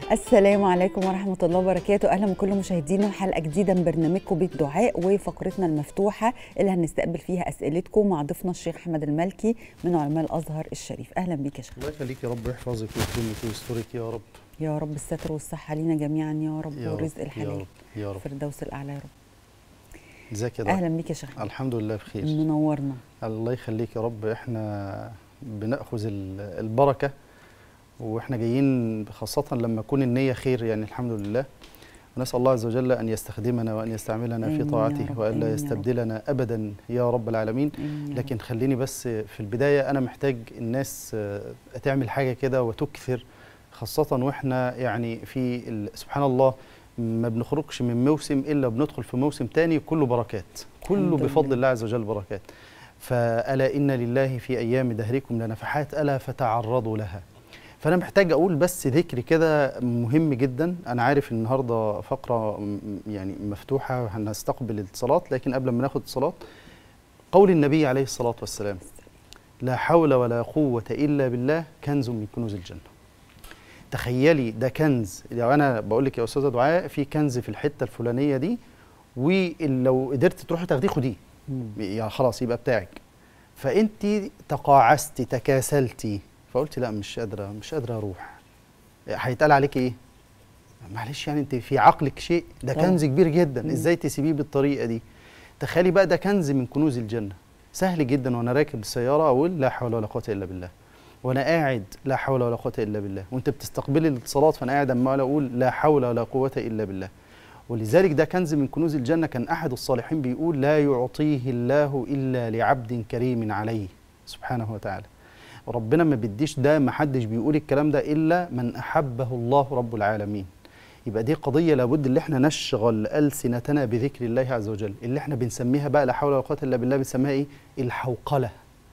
السلام عليكم ورحمة الله وبركاته أهلا بكل مشاهدينا حلقة جديدة من برنامجكم بيت دعاء وفقرتنا المفتوحة اللي هنستقبل فيها أسئلتكم مع ضيفنا الشيخ أحمد المالكي من علماء الأزهر الشريف أهلا بيك يا شيخ الله يخليك يا رب يحفظك ويكرمك ويسترك يا رب يا رب الستر والصحة لينا جميعا يا رب يا رب، والرزق يا الحلال رب يا رب الفردوس الأعلى يا رب ازيك يا دكتور أهلا بيك يا شيخ أحمد. الحمد لله بخير منورنا الله يخليك يا رب احنا بناخذ ال- البركه واحنا جايين خاصه لما تكون النيه خير يعني الحمد لله ونسال الله عز وجل ان يستخدمنا وان يستعملنا آمين في يا طاعته رب، والا آمين يا رب. يستبدلنا ابدا يا رب العالمين آمين يا لكن خليني بس في البدايه انا محتاج الناس آه، تعمل حاجه كده وتكثر خاصه واحنا يعني في ال- سبحان الله ما بنخرجش من موسم الا بندخل في موسم تاني كله بركات كله الحمد بفضل لله. الله عز وجل بركات فالا ان لله في ايام دهركم لنفحات الا فتعرضوا لها فانا محتاج اقول بس ذكر كده مهم جدا انا عارف إن النهارده فقره م- يعني مفتوحه هنستقبل الاتصالات لكن قبل ما ناخد اتصالات قول النبي عليه الصلاه والسلام لا حول ولا قوه الا بالله كنز من كنوز الجنه تخيلي ده كنز لو انا بقول لك يا استاذه دعاء في كنز في الحته الفلانيه دي ولو قدرت تروحي تاخديه خديه مم. يعني خلاص يبقى بتاعك فانت تقاعستي تكاسلتي فقلت لا مش قادره مش قادره اروح هيتقال عليك ايه معلش يعني انت في عقلك شيء ده طبعا. كنز كبير جدا مم. ازاي تسيبيه بالطريقه دي تخيلي بقى ده كنز من كنوز الجنه سهل جدا وانا راكب السياره اقول لا حول ولا قوه الا بالله وانا قاعد لا حول ولا قوه الا بالله وانت بتستقبلي الاتصالات فانا قاعد عمال اقول لا حول ولا قوه الا بالله ولذلك ده كنز من كنوز الجنه كان احد الصالحين بيقول لا يعطيه الله الا لعبد كريم عليه سبحانه وتعالى ربنا ما بيديش ده ما حدش بيقول الكلام ده الا من احبه الله رب العالمين يبقى دي قضيه لابد اللي احنا نشغل السنتنا بذكر الله عز وجل اللي احنا بنسميها بقى لا حول ولا قوه الا بالله بنسميها ايه الحوقله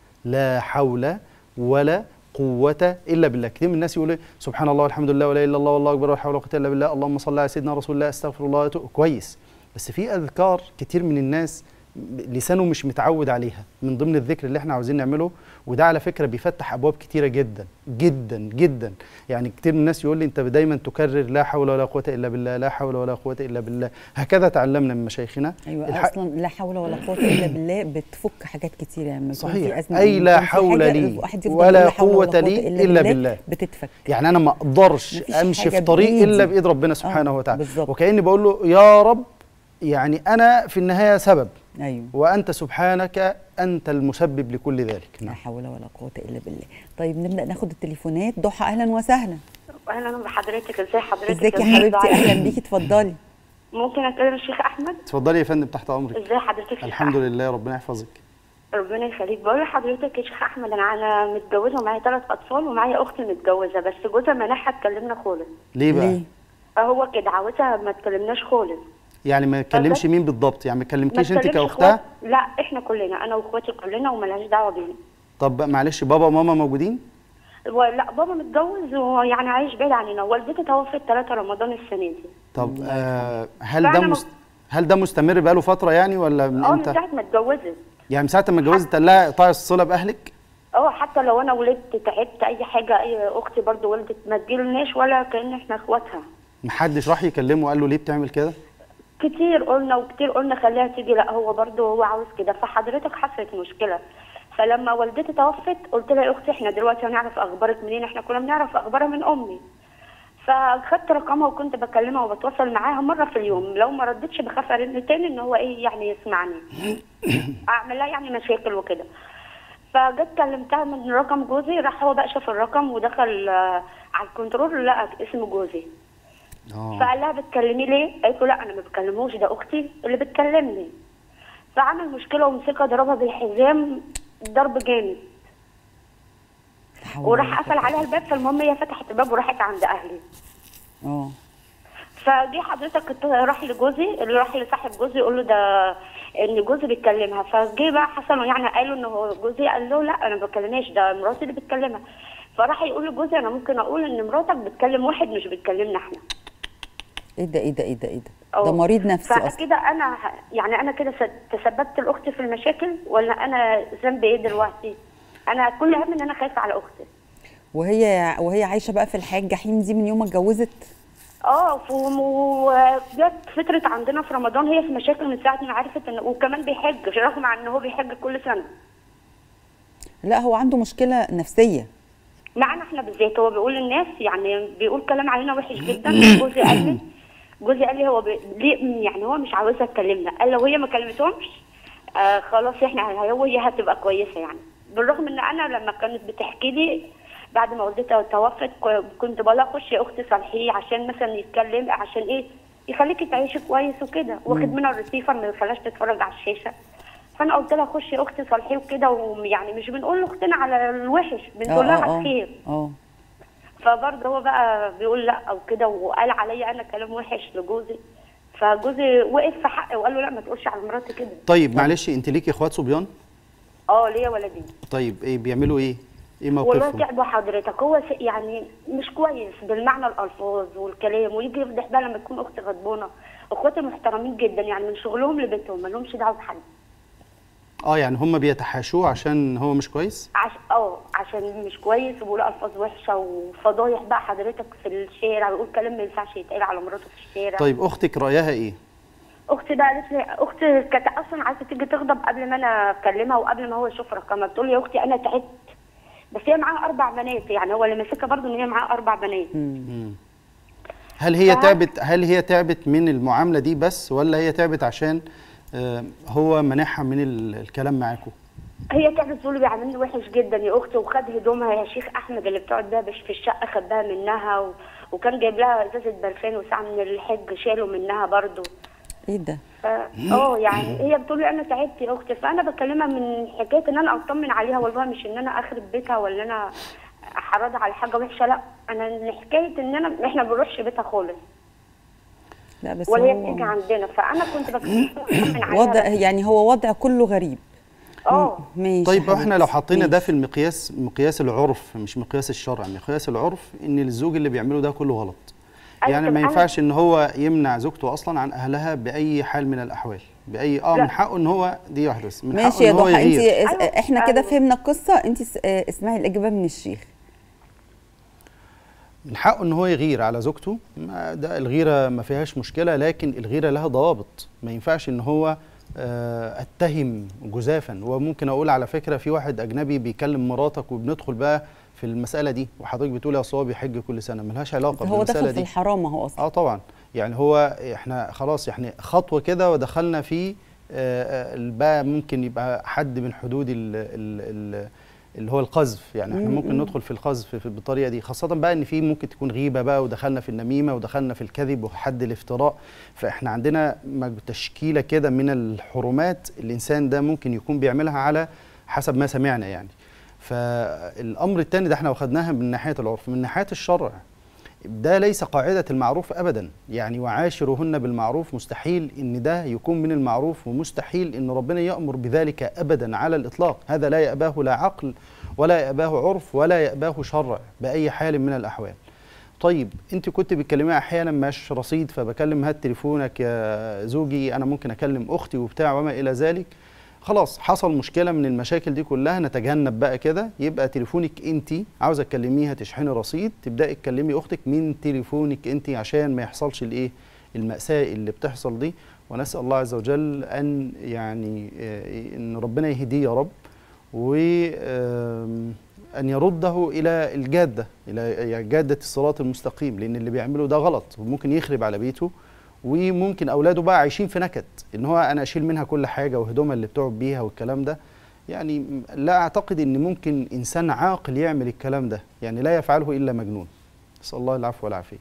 لا حول ولا قوة إلا بالله كتير من الناس يقولوا سبحان الله والحمد لله ولا إله إلا الله والله أكبر ولا حول ولا قوة إلا بالله اللهم صل على سيدنا رسول الله أستغفر الله وأتوب كويس بس في أذكار كتير من الناس لسانه مش متعود عليها من ضمن الذكر اللي احنا عاوزين نعمله وده على فكرة بيفتح أبواب كتيرة جدا جدا جدا يعني كتير من الناس يقول لي أنت دايما تكرر لا حول ولا قوة إلا بالله لا حول ولا قوة إلا بالله هكذا تعلمنا من مشايخنا أيوة الح- أصلا لا حول ولا قوة إلا بالله بتفك حاجات كتيرة يعني لما يكون في صحيح أزمة أي أو لا يكون في حول حاجة، لي الواحد يفضل ولا يقول لا حول قوة لي إلا بالله. بتتفك يعني انا ما اقدرش مفيش امشي حاجة في طريق بإيدي. الا بايد ربنا سبحانه آه، وتعالى بالظبط. وكاني بقول له يا رب يعني انا في النهايه سبب أيوه وانت سبحانك انت المسبب لكل ذلك لا نعم حول ولا قوة إلا بالله طيب نبدأ ناخد التليفونات ضحى أهلا وسهلا اهلا بحضرتك ازي حضرتك ازيك يا أستاذ حبيبتي دعاء؟ أهلا بيكي اتفضلي ممكن اكلم الشيخ احمد اتفضلي يا فندم تحت امرك ازي حضرتك يا شيخ الحمد أحمد؟ لله ربنا يحفظك ربنا يخليك بقول لحضرتك يا شيخ احمد انا انا متجوزه ومعايا ثلاث اطفال ومعايا اخت متجوزه بس جوزها منعها تكلمنا خالص ليه بقى ليه؟ هو كده عاوزها ما تكلمناش خالص يعني ما تكلمش بالظبط. مين بالضبط يعني ما ما تكلمكيش انت تكلمش كاختها إخوات- لا احنا كلنا انا واخواتي كلنا وملهاش دعوه بينا طب معلش بابا وماما موجودين لا بابا متجوز ويعني عايش بعيد عننا والدتي توفت 3 رمضان السنه دي طب آه هل فأنا ده م- مست... هل ده مستمر بقاله فتره يعني ولا من اه من امتى ساعه ما اتجوزت يعني من ساعه ما اتجوزت قال لها اقطعي الصله باهلك اه حتى لو انا ولدت تعبت اي حاجه اي اختي برضو ولدت ما تجيلناش ولا كان احنا اخواتها محدش راح يكلمه وقال له ليه بتعمل كده كتير قلنا وكتير قلنا خليها تيجي لا هو برضو هو عاوز كده فحضرتك حصلت مشكله فلما والدتي توفت قلت لها يا اختي احنا دلوقتي هنعرف اخبارك منين احنا كنا بنعرف اخبارها من امي فخدت رقمها وكنت بكلمها وبتواصل معاها مره في اليوم لو ما ردتش بخاف ارن تاني ان هو ايه يعني يسمعني اعمل لها يعني مشاكل وكده فجت كلمتها من رقم جوزي راح هو بقى شاف الرقم ودخل آه، على الكنترول لقى اسم جوزي اه فقال لها بتكلمي ليه؟ قالت له لا انا ما بكلموش ده اختي اللي بتكلمني فعمل مشكله ومسكها ضربها بالحزام ضرب جامد لا حول ولا وراح قفل قوة. عليها الباب فالمهم هي فتحت الباب وراحت عند اهلي اه فجه حضرتك كنت راح لجوزي اللي راح لصاحب جوزي يقول له ده ان جوزي بيتكلمها فجه بقى حصل يعني قالوا ان هو جوزي قال له لا انا ما بكلمهاش ده مراتي اللي بتكلمها فراح يقول لجوزي انا ممكن اقول ان مراتك بتكلم واحد مش بتكلمنا احنا ايه ده ايه ده ايه ده ايه ده أه. ده مريض نفسي اصلا فكده انا ه- يعني انا كده س- تسببت لاختي في المشاكل ولا انا ذنبي ايه دلوقتي انا كل هم ان انا خايفه على اختي وهي وهي عايشه بقى في الحياه الجحيم دي من يوم ما اتجوزت اه ف- وجت فترة عندنا في رمضان هي في مشاكل من ساعة ما عرفت ان وكمان بيحج رغم عن ان هو بيحج كل سنة لا هو عنده مشكله نفسيه معانا احنا بالذات هو بيقول للناس يعني بيقول كلام علينا وحش جدا جوزي قال لي جوزي قال لي هو بي... ليه يعني هو مش عاوزها تكلمنا قال لو هي ما كلمتهمش آه خلاص احنا هو هي هتبقى كويسه يعني بالرغم ان انا لما كانت بتحكي لي بعد ما والدتها توفت ك- كنت بقول لها خشي يا اختي صالحيه عشان مثلا يتكلم عشان ايه يخليكي تعيشي كويس وكده واخد منها الريسيفر ما يخليهاش تتفرج على الشاشه فانا قلت لها خشي يا اختي صالحيه وكده ويعني مش بنقول لاختنا على الوحش بنقول لها على الخير اه فبرضه هو بقى بيقول لا او كده وقال عليا انا كلام وحش لجوزي فجوزي وقف في حقي وقال له لا ما تقولش على مراتي كده طيب معلش انت ليكي اخوات صبيان اه ليا ولدين طيب ايه بيعملوا ايه ايه والله موقفهم تعبوا حضرتك هو س- يعني مش كويس بالمعنى الالفاظ والكلام ويجي يفضح بقى لما تكون اختي غضبانه اخواتي محترمين جدا يعني من شغلهم لبيتهم ما لهمش دعوه بحد اه يعني هم بيتحاشوه عشان هو مش كويس عش... اه عشان مش كويس وبيقولوا الفاظ وحشه وفضايح بقى حضرتك في الشارع ويقول كلام ما ينفعش يتقال على مراته في الشارع طيب اختك رايها ايه اختي بقى قالت لي اختي كانت اصلا عايزه تيجي تغضب قبل ما انا اكلمها وقبل ما هو يشوف رقمها بتقول لي يا اختي انا تعبت بس هي معاها اربع بنات يعني هو اللي ماسكها برضه ان هي معاها اربع بنات هل هي فهل- تعبت هل هي تعبت من المعامله دي بس ولا هي تعبت عشان آه، هو منعها من ال- الكلام معاكم هي تعبت تقول لي بيعاملني وحش جدا يا اختي وخد هدومها يا شيخ احمد اللي بتقعد بيها بش- في الشقه خباها منها و... وكان جايب لها ازازه برفان وساعه من الحج شالوا منها برضه ايه ده ف- اه يعني هي بتقول لي انا تعبت يا اختي فانا بكلمها من حكايه ان انا اطمن عليها والله مش ان انا اخرب بيتها ولا انا احرضها على حاجه وحشه لا انا من حكايه ان انا احنا ما بنروحش بيتها خالص لا بس ولا هي هو بتيجي عندنا فانا كنت بكلمها أطمن عليها وضع بس. يعني هو وضع كله غريب اه ماشي طيب يا احنا لو حبيبتي، حطينا ده ماشي. في المقياس مقياس العرف مش مقياس الشرع مقياس العرف ان الزوج اللي بيعمله ده كله غلط أيوة، يعني طب ما أنا- ينفعش ان هو يمنع زوجته اصلا عن اهلها باي حال من الاحوال باي اه لا. من حقه ان هو دي واحده بس من ماشي حقه يا ان هو ضحى انت يغير اس- أيوة، احنا كده أيوة. فهمنا القصه انت اس- آه، اسمعي الاجابه من الشيخ من حقه ان هو يغير على زوجته ما ده الغيره ما فيهاش مشكله لكن الغيره لها ضوابط ما ينفعش ان هو آه، اتهم جزافا وممكن اقول على فكره في واحد اجنبي بيكلم مراتك وبندخل بقى في المساله دي وحضرتك بتقولي اصل هو بيحج كل سنه ملهاش علاقه هو بالمساله دخل في دي الحرام اهو اصلا اه طبعا يعني هو احنا خلاص يعني خطوه كده ودخلنا في آه، آه، بقى ممكن يبقى حد من حدود ال ال ال اللي هو القذف يعني احنا ممكن ندخل في القذف في- بالطريقه دي خاصه بقى ان في ممكن تكون غيبه بقى ودخلنا في النميمه ودخلنا في الكذب وحد الافتراء فاحنا عندنا مج- تشكيله كده من الحرمات الانسان ده ممكن يكون بيعملها على حسب ما سمعنا يعني فالامر الثاني ده احنا واخدناها من ناحيه العرف من ناحيه الشرع ده ليس قاعدة المعروف أبدا يعني وعاشرهن بالمعروف مستحيل إن ده يكون من المعروف ومستحيل إن ربنا يأمر بذلك أبدا على الإطلاق هذا لا يأباه لا عقل ولا يأباه عرف ولا يأباه شرع بأي حال من الأحوال طيب انت كنت بتكلمي احيانا مش رصيد فبكلم هات تليفونك يا زوجي انا ممكن اكلم اختي وبتاع وما الى ذلك خلاص حصل مشكله من المشاكل دي كلها نتجنب بقى كده يبقى تليفونك انت عاوزه تكلميها تشحني رصيد تبداي تكلمي اختك من تليفونك انت عشان ما يحصلش الايه الماساه اللي بتحصل دي ونسال الله عز وجل ان يعني آه، ان ربنا يهديه يا رب و آم، ان يرده الى الجاده الى يعني جاده الصراط المستقيم لان اللي بيعمله ده غلط وممكن يخرب على بيته وممكن اولاده بقى عايشين في نكد ان هو انا اشيل منها كل حاجه وهدومها اللي بتقعد بيها والكلام ده يعني م- لا اعتقد ان ممكن انسان عاقل يعمل الكلام ده يعني لا يفعله الا مجنون نسال الله العفو والعافيه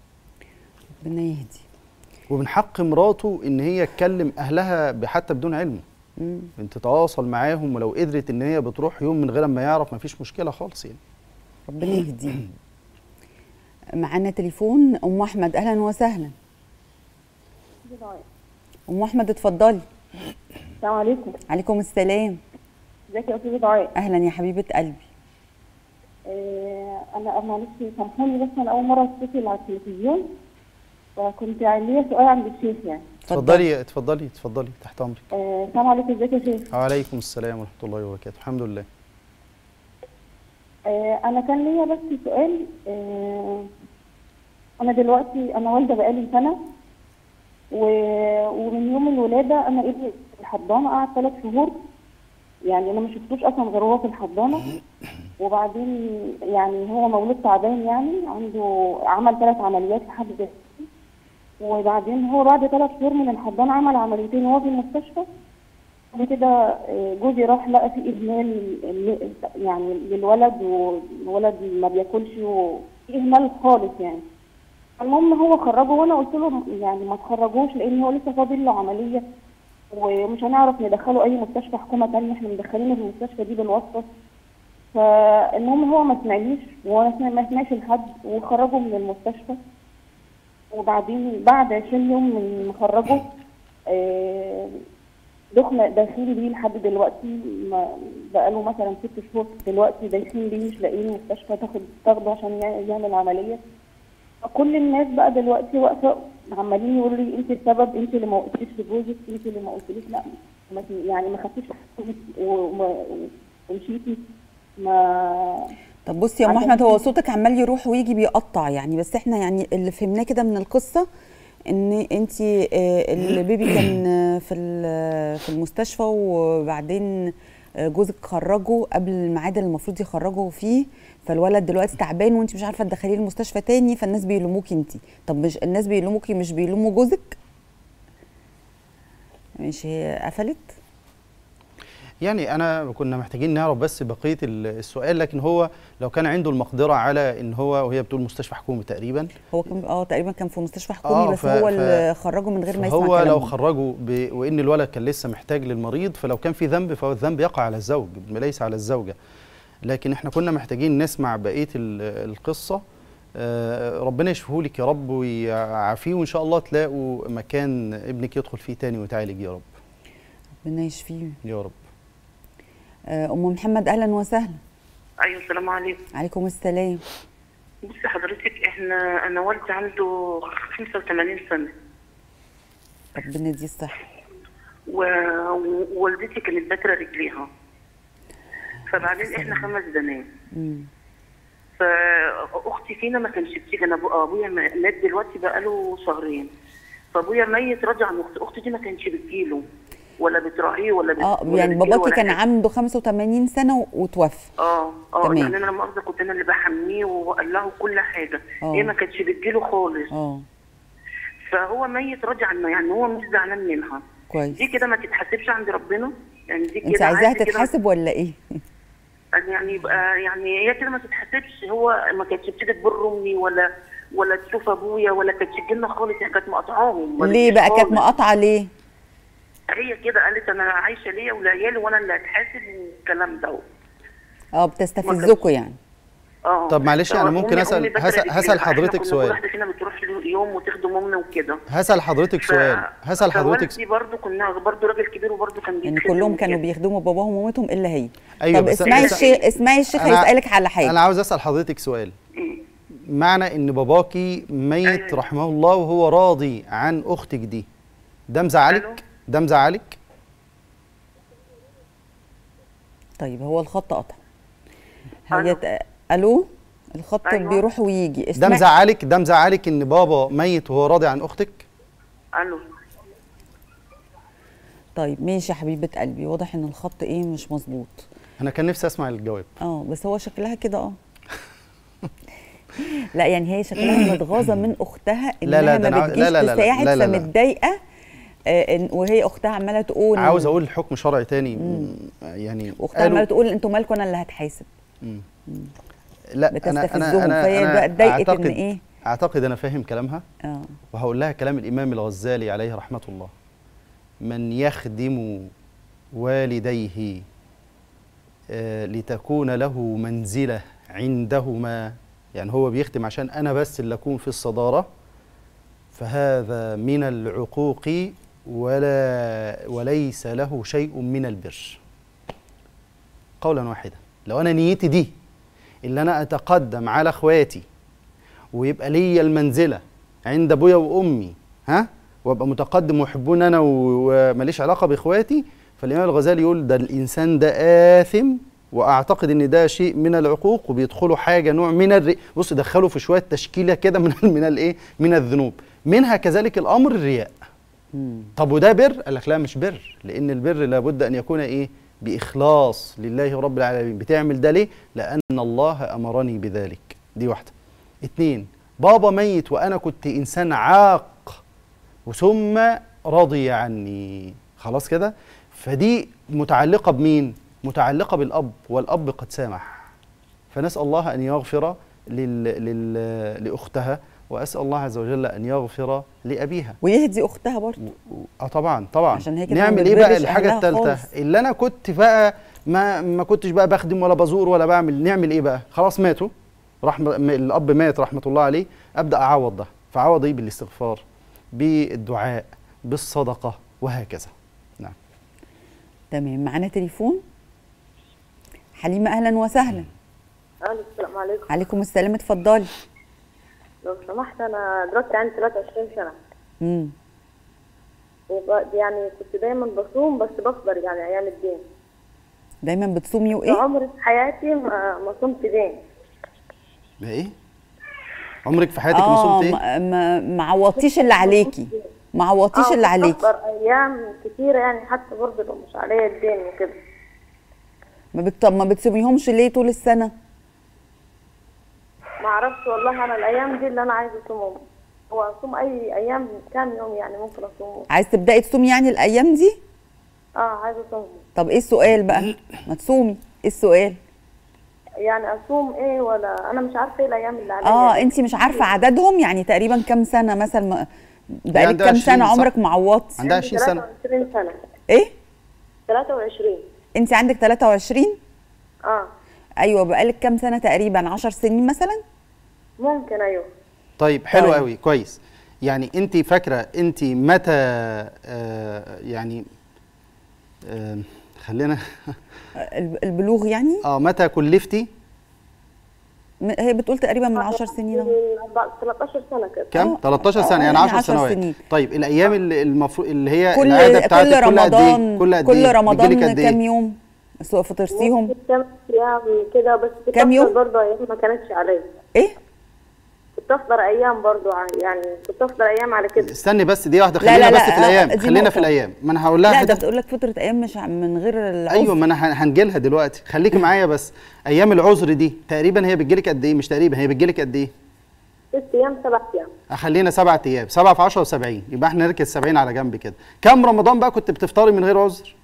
ربنا يهدي ومن حق مراته ان هي تكلم اهلها حتى بدون علمه مم. انت تتواصل معاهم ولو قدرت ان هي بتروح يوم من غير ما يعرف مفيش مشكله خالص يعني ربنا يهديه معانا تليفون ام احمد اهلا وسهلا ام احمد اتفضلي السلام عليكم عليكم السلام ازيك يا استاذ دعاء اهلا يا حبيبه قلبي آه انا معلش سامحوني بس انا اول مره اتصل على التلفزيون وكنت ليا سؤال عند الشيخ يعني اتفضلي اتفضلي اتفضلي تحت امرك آه، السلام عليكم ازيك يا شيخ وعليكم السلام ورحمه الله وبركاته الحمد لله آه انا كان ليا بس سؤال آه انا دلوقتي انا والده بقالي سنه و... ومن يوم الولاده انا ابني في الحضانه قعد ثلاث شهور يعني انا ما شفتوش اصلا غير هو في الحضانه وبعدين يعني هو مولود تعبان يعني عنده عمل ثلاث عمليات لحد دلوقتي وبعدين هو بعد ثلاث شهور من الحضانه عمل عمليتين وهو في المستشفى بعد كده آه، جوزي راح لقى في اهمال ل- يعني للولد والولد ما بياكلش وفي اهمال خالص يعني المهم هو خرجه وانا قلت له يعني ما تخرجوش لان هو لسه فاضل له عمليه ومش هنعرف ندخله اي مستشفى حكومه تانية احنا مدخلينه في المستشفى دي بالواسطه فالمهم هو ما سمعنيش وانا سمع- ما سمعش لحد وخرجه من المستشفى وبعدين بعد 20 يوم من مخرجه آه، دخنا داخلين بيه لحد دلوقتي ما بقاله مثلا ست شهور دلوقتي داخلين بيه مش لاقيين مستشفى تاخد تاخده عشان يع- يعمل عمليه كل الناس بقى دلوقتي واقفه عمالين يقولوا لي انت السبب انت اللي ما وقفتيش في جوزك انت اللي ما قلتليش لا ما ت- يعني ما خدتيش حقك وما- ومشيتي ما طب بصي يا ام عشان احمد هو كده- صوتك عمال يروح ويجي بيقطع يعني بس احنا يعني اللي فهمناه كده من القصه ان انت البيبي كان آه، في ال- في المستشفى وبعدين آه، جوزك خرجه قبل الميعاد اللي المفروض يخرجه فيه فالولد دلوقتي تعبان وانت مش عارفه تدخليه المستشفى تاني فالناس بيلوموكي انت طب مش الناس بيلوموكي مش بيلوموا جوزك ماشي هي قفلت يعني انا كنا محتاجين نعرف بس بقيه ال- السؤال لكن هو لو كان عنده المقدره على ان هو وهي بتقول مستشفى حكومي تقريبا هو كان اه تقريبا كان في مستشفى حكومي آه، بس ف- هو ف- اللي خرجه من غير ما يسمع هو لو كلامهم. خرجوا ب... وان الولد كان لسه محتاج للمريض فلو كان في ذنب فهو الذنب يقع على الزوج ليس على الزوجه لكن احنا كنا محتاجين نسمع بقيه ال- القصه آه، ربنا يشفيه لك يا رب ويعافيه وان شاء الله تلاقوا مكان ابنك يدخل فيه تاني ويتعالج يا رب ربنا يشفيه يا رب آه، ام محمد اهلا وسهلا ايوه السلام عليكم عليكم السلام بصي حضرتك احنا انا والدي عنده 85 سنه ربنا يديه الصحه و- ووالدتي كانت باتره رجليها فبعدين احنا خمس بنات مم. فاختي فينا ما كانش بتيجي انا أبو- ابويا م- مات دلوقتي بقاله شهرين فابويا ميت راجع عن اختي اختي دي ما كانش بتجيله ولا بتراعيه ولا بت... اه ولا يعني بتجيله باباكي ولا كان حاجة. عنده 85 سنه و- وتوفى اه اه تمام. يعني انا لما مؤاخذه كنت انا اللي بحميه وقال له كل حاجه آه. هي ما كانتش بتجيله خالص اه فهو ميت راجع عنه يعني هو مش زعلان منها كويس دي كده ما تتحاسبش عند ربنا يعني دي كده انت عايزاها عادي كده- تتحاسب ولا ايه يعني يبقى يعني هي كده ما تتحاسبش هو ما كانتش بتيجي تبر امي ولا ولا تشوف ابويا ولا كانت تجي لنا خالص هي كانت مقاطعاهم ما ليه بتجيش بقى كانت خالص. مقاطعه ليه هي كده قالت انا عايشه ليا ولعيالي وانا اللي هتحاسب والكلام ده اه بتستفزكوا يعني اه طب معلش أنا فأمي- ممكن أسأل- أمي باترة هسأل- رجليها. هسأل إحنا حضرتك كنا سؤال. كل واحده فينا بتروح له يوم وتخدم امنا وكده هسأل حضرتك سؤال هسأل حضرتك فوالدي برضه كنا برضه راجل كبير وبرضه كان يعني بيتخدم كلهم كانوا وكده. بيخدموا باباهم ومامتهم الا هي أيوة، طب بس- اسمعي بس- الشيخ اسمعي الشيخ أنا- هيسالك على حاجه انا عاوز اسال حضرتك سؤال معنى ان باباكي ميت أيوة. رحمه الله وهو راضي عن اختك دي ده ألو؟ مزعلك ده مزعلك طيب هو الخط قطع ألو. هي ت- الو الخط أيوة. بيروح ويجي ده اسمعي مزعلك ده مزعلك ان بابا ميت وهو راضي عن اختك الو طيب ماشي يا حبيبه قلبي واضح ان الخط ايه مش مظبوط انا كان نفسي اسمع الجواب اه بس هو شكلها كده اه لا يعني هي شكلها متغاظه من اختها لا، انها لا، ده ما أنا- بتجيش لا، لا، لا، لا، تساعد لا، لا، لا. فمتضايقه آه، إن- وهي اختها عماله تقول عاوز اقول حكم شرعي تاني يعني واختها عماله قالوا تقول انتوا مالكم انا اللي هتحاسب لا انا بتستفزهم، انا انا فهي أنا بقى اتضايقت إن أعتقد- إيه؟ اعتقد انا فاهم كلامها اه وهقول لها كلام الامام الغزالي عليه رحمه الله من يخدم والديه آه، لتكون له منزله عندهما يعني هو بيخدم عشان انا بس اللي اكون في الصداره فهذا من العقوق ولا وليس له شيء من البر قولا واحدا لو انا نيتي دي اللي انا اتقدم على اخواتي ويبقى ليا المنزله عند ابويا وامي ها وابقى متقدم ويحبوني انا و- وماليش علاقه باخواتي فالامام الغزالي يقول ده الانسان ده اثم واعتقد ان ده شيء من العقوق وبيدخلوا حاجه نوع من الري بص دخلوا في شويه تشكيله كده من من الايه من الذنوب منها كذلك الامر الرياء طب وده بر قال لك لا مش بر لان البر لابد ان يكون ايه باخلاص لله رب العالمين بتعمل ده ليه لان الله امرني بذلك دي واحده اتنين بابا ميت وانا كنت انسان عاق وثم رضي عني خلاص كده فدي متعلقه بمين متعلقه بالاب والاب قد سامح فنسال الله ان يغفر لل... لل... لاختها واسال الله عز وجل ان يغفر لابيها ويهدي اختها برضه و- و- اه طبعا طبعا عشان هي كده ما نعمل ايه بقى بتبرش الحاجه أهلها الثالثه خالص. اللي انا كنت بقى ما ما كنتش بقى بخدم ولا بزور ولا بعمل نعمل ايه بقى خلاص ماتوا رحمه م- الاب مات رحمه الله عليه ابدا اعوض ده فاعوض ايه بالاستغفار بالدعاء بالصدقه وهكذا نعم تمام معانا تليفون حليمه اهلا وسهلا الو السلام عليكم عليكم السلام اتفضلي لو سمحت انا دلوقتي عندي 23 سنه امم وب- يعني كنت دايما بصوم بس بفطر يعني ايام الدين دايما بتصومي في وايه عمري في حياتي ما, ما صمت دين ده ايه عمرك في حياتك ما صمت ايه ما ما ما عوضتيش اللي عليكي ما عوضتيش آه، اللي عليكي بفطر ايام كتيره يعني حتى برضه لو مش عليا الدين وكده ما بت... ما بتصوميهمش ليه طول السنه ما اعرفش والله انا الايام دي اللي انا عايزه اصومهم هو اصوم اي ايام كام يوم يعني ممكن اصومه عايز تبداي تصومي يعني الايام دي اه عايزه اصومهم طب ايه السؤال بقى ما تصومي ايه السؤال يعني اصوم ايه ولا انا مش عارفه ايه الايام اللي عليا اه دي. انت مش عارفه عددهم يعني تقريبا كام سنه مثلا ما- بقالك عندها كام 20 سنه صح؟ عمرك ما عوضتي عندها 20 سنه 23 سنه ايه 23 انت عندك 23 اه ايوه بقالك كام سنه تقريبا 10 سنين مثلا ممكن ايوه طيب حلو طيب. قوي كويس يعني انت فاكره انت متى آه يعني آه خلينا الب- البلوغ يعني اه متى كلفتي م- هي بتقول تقريبا من 10 سنين اهو من 13 سنه كده كم آه، 13 آه، سنه يعني يعني 10 10 سنوات سنين. طيب الايام اللي المفروض اللي هي كل العاده بتاعتك كل كل قد رمضان ايه كل قد كل ايه رمضان بتجيلك قد كام ايه يوم سواء فطرتيهم ممكن كام ايام كده بس كنت كام يوم؟ أفطر برضه ايام ما كانتش عليا ايه كنت افطر ايام برضه ع- يعني كنت افطر ايام على كده استني بس دي واحده لا، خلينا لا، بس لا، في الايام دي خلينا نقطة. في الايام ما انا هقول لها لا حتة- ده بتقول لك فتره ايام مش ع- من غير العذر ايوه ما انا هن- هنجيلها دلوقتي خليكي معايا بس ايام العذر دي تقريبا هي بتجيلك قد ايه مش تقريبا هي بتجيلك قد ايه ست ايام سبع ايام خلينا سبعة ايام سبعة في 10 و70 يبقى احنا نركز 70 على جنب كده كم رمضان بقى كنت بتفطري من غير عذر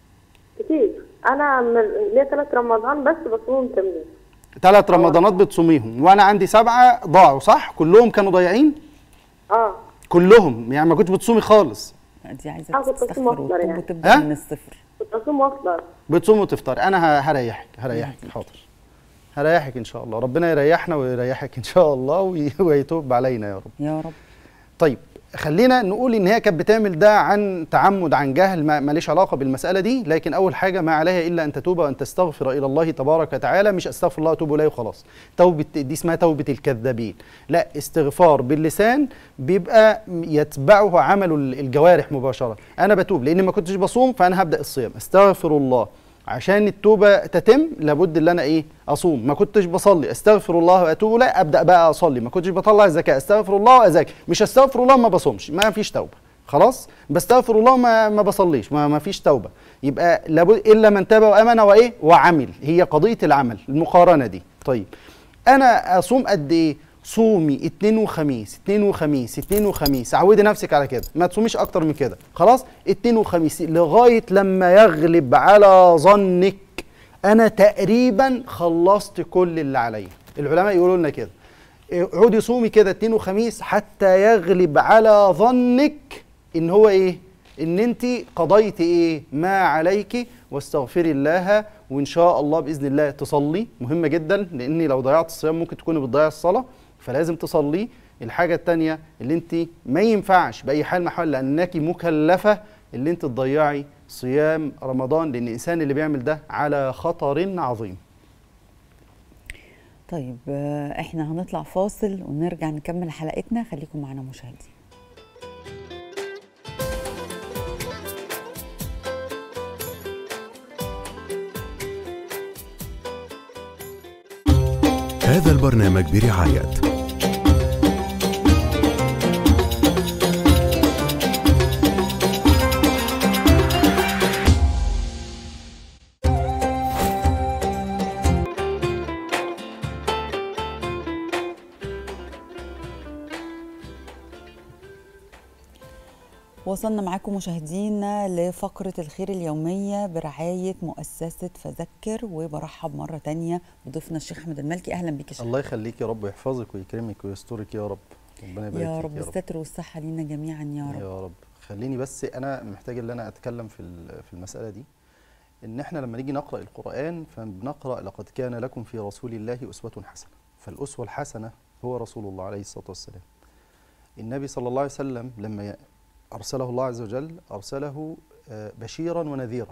كتير انا من ليا ثلاث رمضان بس بصوم تمرين ثلاث رمضانات بتصوميهم وانا عندي سبعة ضاعوا صح كلهم كانوا ضايعين اه كلهم يعني ما كنتش بتصومي خالص دي عايزه آه، كنت تستغفر أصوم أفطر وتتوب يعني. وتبدا ها؟ من الصفر كنت اصوم وافطر بتصومي وتفطري انا ه- هريحك هريحك حاضر هريحك ان شاء الله ربنا يريحنا ويريحك ان شاء الله وي- ويتوب علينا يا رب يا رب طيب خلينا نقول ان هي كانت بتعمل ده عن تعمد عن جهل ما ماليش علاقه بالمساله دي لكن اول حاجه ما عليها الا ان تتوب وان تستغفر الى الله تبارك وتعالى مش استغفر الله واتوب اليه وخلاص توبه دي اسمها توبه الكذابين لا استغفار باللسان بيبقى يتبعه عمل الجوارح مباشره انا بتوب لان ما كنتش بصوم فانا هبدا الصيام استغفر الله عشان التوبه تتم لابد ان انا ايه اصوم ما كنتش بصلي استغفر الله واتوب اليه ابدا بقى اصلي ما كنتش بطلع الزكاه استغفر الله وازكي مش استغفر الله ما بصومش ما فيش توبه خلاص بستغفر الله ما ما بصليش ما, ما فيش توبه يبقى لابد الا من تاب وامن وايه وعمل هي قضيه العمل المقارنه دي طيب انا اصوم قد ايه صومي اتنين وخميس اتنين وخميس اتنين وخميس عودي نفسك على كده ما تصوميش اكتر من كده خلاص اتنين وخميس لغايه لما يغلب على ظنك انا تقريبا خلصت كل اللي عليا العلماء يقولوا لنا كده اقعدي صومي كده اتنين وخميس حتى يغلب على ظنك ان هو ايه ان انت قضيتي ايه ما عليك واستغفري الله وان شاء الله باذن الله تصلي مهمه جدا لان لو ضيعت الصيام ممكن تكوني بتضيع الصلاه فلازم تصلي الحاجه الثانيه اللي انت ما ينفعش باي حال من الاحوال لانك مكلفه اللي انت تضيعي صيام رمضان لان الانسان اللي بيعمل ده على خطر عظيم طيب آه، احنا هنطلع فاصل ونرجع نكمل حلقتنا خليكم معنا مشاهدين هذا البرنامج برعاية وصلنا معاكم مشاهدينا لفقرة الخير اليومية برعاية مؤسسة فذكر وبرحب مرة تانية بضيفنا الشيخ أحمد المالكي أهلا بك يا شيخ الله يخليك يا رب ويحفظك ويكرمك ويسترك يا رب ربنا يبارك يا فيك رب الستر والصحة لينا جميعا يا رب يا رب خليني بس انا محتاج ان انا اتكلم في ال- في المساله دي ان احنا لما نيجي نقرا القران فبنقرا لقد كان لكم في رسول الله اسوه حسنه فالاسوه الحسنه هو رسول الله عليه الصلاه والسلام النبي صلى الله عليه وسلم لما ي- ارسله الله عز وجل ارسله آه، بشيرا ونذيرا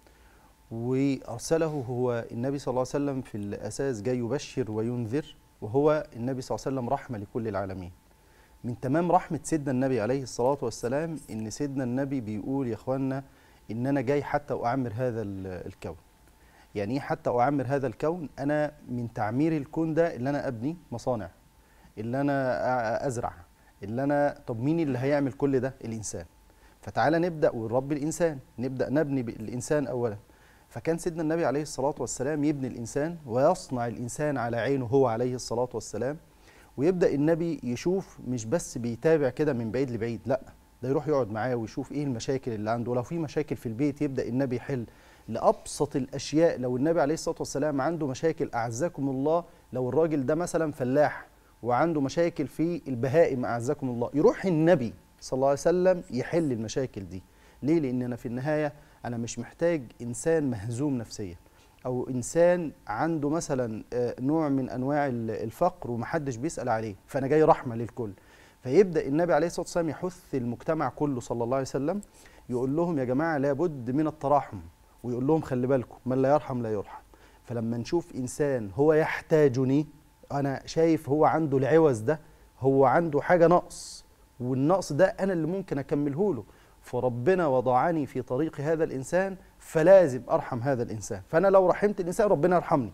وارسله هو النبي صلى الله عليه وسلم في الاساس جاي يبشر وينذر وهو النبي صلى الله عليه وسلم رحمه لكل العالمين من تمام رحمة سيدنا النبي عليه الصلاة والسلام إن سيدنا النبي بيقول يا إخوانا إن أنا جاي حتى أعمر هذا ال- الكون يعني إيه حتى أعمر هذا الكون أنا من تعمير الكون ده اللي أنا أبني مصانع اللي أنا أ- أزرع اللي أنا طب مين اللي هيعمل كل ده الإنسان فتعالى نبدأ ونربي الإنسان نبدأ نبني ب- الإنسان أولا فكان سيدنا النبي عليه الصلاة والسلام يبني الإنسان ويصنع الإنسان على عينه هو عليه الصلاة والسلام ويبدا النبي يشوف مش بس بيتابع كده من بعيد لبعيد لا ده يروح يقعد معاه ويشوف ايه المشاكل اللي عنده لو في مشاكل في البيت يبدا النبي يحل لابسط الاشياء لو النبي عليه الصلاه والسلام عنده مشاكل اعزكم الله لو الراجل ده مثلا فلاح وعنده مشاكل في البهائم اعزكم الله يروح النبي صلى الله عليه وسلم يحل المشاكل دي ليه لان انا في النهايه انا مش محتاج انسان مهزوم نفسيا او انسان عنده مثلا آه، نوع من انواع ال- الفقر ومحدش بيسال عليه فانا جاي رحمه للكل فيبدا النبي عليه الصلاه والسلام يحث المجتمع كله صلى الله عليه وسلم يقول لهم يا جماعه لابد من التراحم ويقول لهم خلي بالكم من لا يرحم لا يرحم فلما نشوف انسان هو يحتاجني انا شايف هو عنده العوز ده هو عنده حاجه نقص والنقص ده انا اللي ممكن اكمله له فربنا وضعني في طريق هذا الانسان فلازم ارحم هذا الانسان فانا لو رحمت الانسان ربنا يرحمني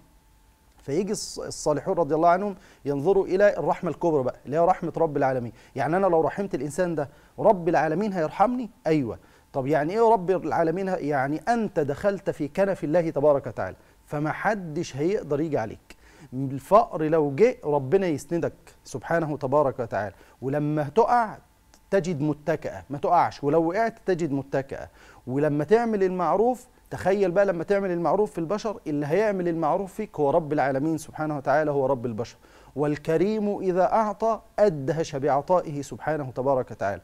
فيجي الص- الصالحون رضي الله عنهم ينظروا الى الرحمه الكبرى بقى اللي هي رحمه رب العالمين يعني انا لو رحمت الانسان ده رب العالمين هيرحمني ايوه طب يعني ايه رب العالمين ه- يعني انت دخلت في كنف الله تبارك وتعالى فما حدش هيقدر يجي عليك الفقر لو جه ربنا يسندك سبحانه تبارك وتعالى ولما تقع تجد متكئة ما تقعش ولو وقعت تجد متكئة ولما تعمل المعروف تخيل بقى لما تعمل المعروف في البشر اللي هيعمل المعروف فيك هو رب العالمين سبحانه وتعالى هو رب البشر والكريم إذا أعطى أدهش بعطائه سبحانه تبارك وتعالى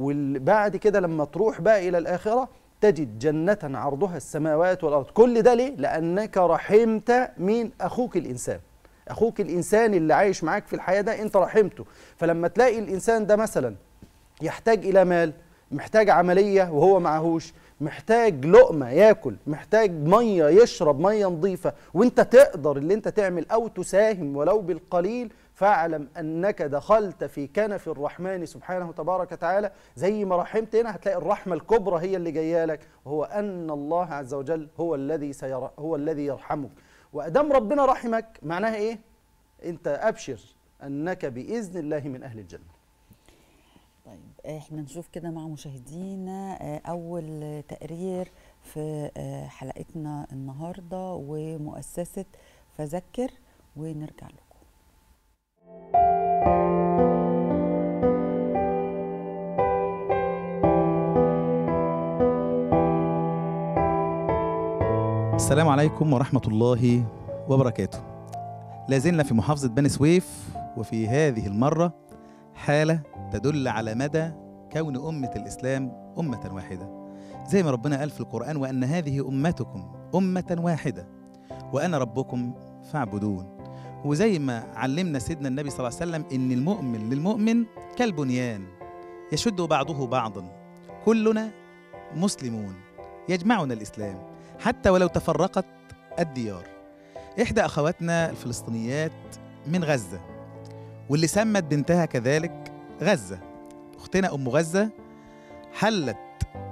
وبعد كده لما تروح بقى إلى الآخرة تجد جنة عرضها السماوات والأرض كل ده ليه؟ لأنك رحمت من أخوك الإنسان أخوك الإنسان اللي عايش معاك في الحياة ده أنت رحمته فلما تلاقي الإنسان ده مثلا يحتاج الى مال محتاج عمليه وهو معهوش محتاج لقمه ياكل محتاج ميه يشرب ميه نظيفه وانت تقدر اللي انت تعمل او تساهم ولو بالقليل فاعلم انك دخلت في كنف الرحمن سبحانه تبارك وتعالى زي ما رحمت هنا هتلاقي الرحمه الكبرى هي اللي جايه لك وهو ان الله عز وجل هو الذي سير هو الذي يرحمك وادام ربنا رحمك معناها ايه انت ابشر انك باذن الله من اهل الجنه طيب احنا نشوف كده مع مشاهدينا آه، اول تقرير في آه، حلقتنا النهارده ومؤسسه فذكر ونرجع لكم السلام عليكم ورحمة الله وبركاته لازلنا في محافظة بني سويف وفي هذه المرة حالة تدل على مدى كون أمة الإسلام أمة واحدة زي ما ربنا قال في القرآن وأن هذه أمتكم أمة واحدة وأنا ربكم فاعبدون وزي ما علمنا سيدنا النبي صلى الله عليه وسلم إن المؤمن للمؤمن كالبنيان يشد بعضه بعضا كلنا مسلمون يجمعنا الإسلام حتى ولو تفرقت الديار إحدى أخواتنا الفلسطينيات من غزة واللي سمت بنتها كذلك غزة أختنا أم غزة حلت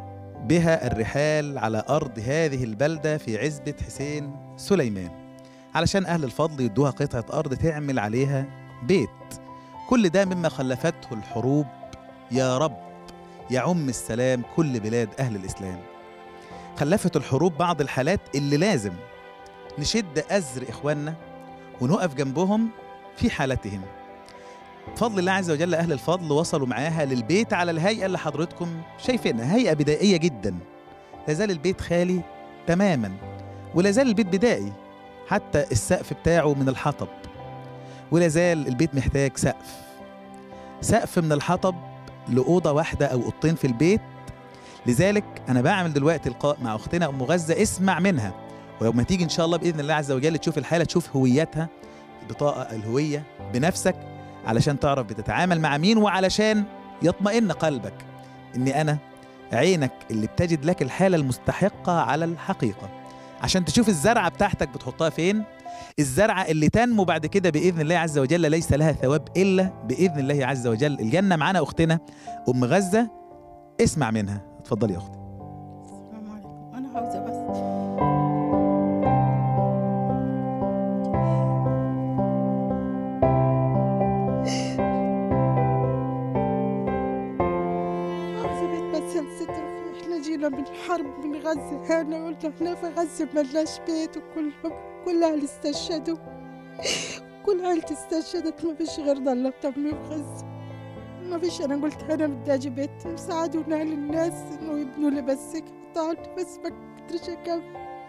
بها الرحال على أرض هذه البلدة في عزبة حسين سليمان علشان أهل الفضل يدوها قطعة أرض تعمل عليها بيت كل ده مما خلفته الحروب يا رب يعم السلام كل بلاد أهل الإسلام خلفت الحروب بعض الحالات اللي لازم نشد أزر إخواننا ونقف جنبهم في حالتهم بفضل الله عز وجل أهل الفضل وصلوا معاها للبيت على الهيئة اللي حضرتكم شايفينها هيئة بدائية جدا لازال البيت خالي تماما ولازال البيت بدائي حتى السقف بتاعه من الحطب ولازال البيت محتاج سقف سقف من الحطب لأوضة واحدة أو أوضتين في البيت لذلك أنا بعمل دلوقتي لقاء مع أختنا أم غزة اسمع منها ولما تيجي إن شاء الله بإذن الله عز وجل تشوف الحالة تشوف هويتها البطاقة الهوية بنفسك علشان تعرف بتتعامل مع مين وعلشان يطمئن قلبك إني أنا عينك اللي بتجد لك الحالة المستحقة على الحقيقة عشان تشوف الزرعة بتاعتك بتحطها فين الزرعة اللي تنمو بعد كده بإذن الله عز وجل ليس لها ثواب إلا بإذن الله عز وجل الجنة معانا أختنا أم غزة اسمع منها اتفضلي يا أختي السلام عليكم انا عاوزه بس عاوزه بيت بس الستر فيه احنا جينا من حرب من غزه انا قلت احنا في غزه ملناش بيت وكلهم كل اهل استشهدوا كل عيلتي استشهدت ما فيش غير ضل تمي في غزه ما فيش انا قلت انا بدي اجي بيت يساعدونا للناس انه يبنوا لي بس قطعت بس ما قدرتش اكمل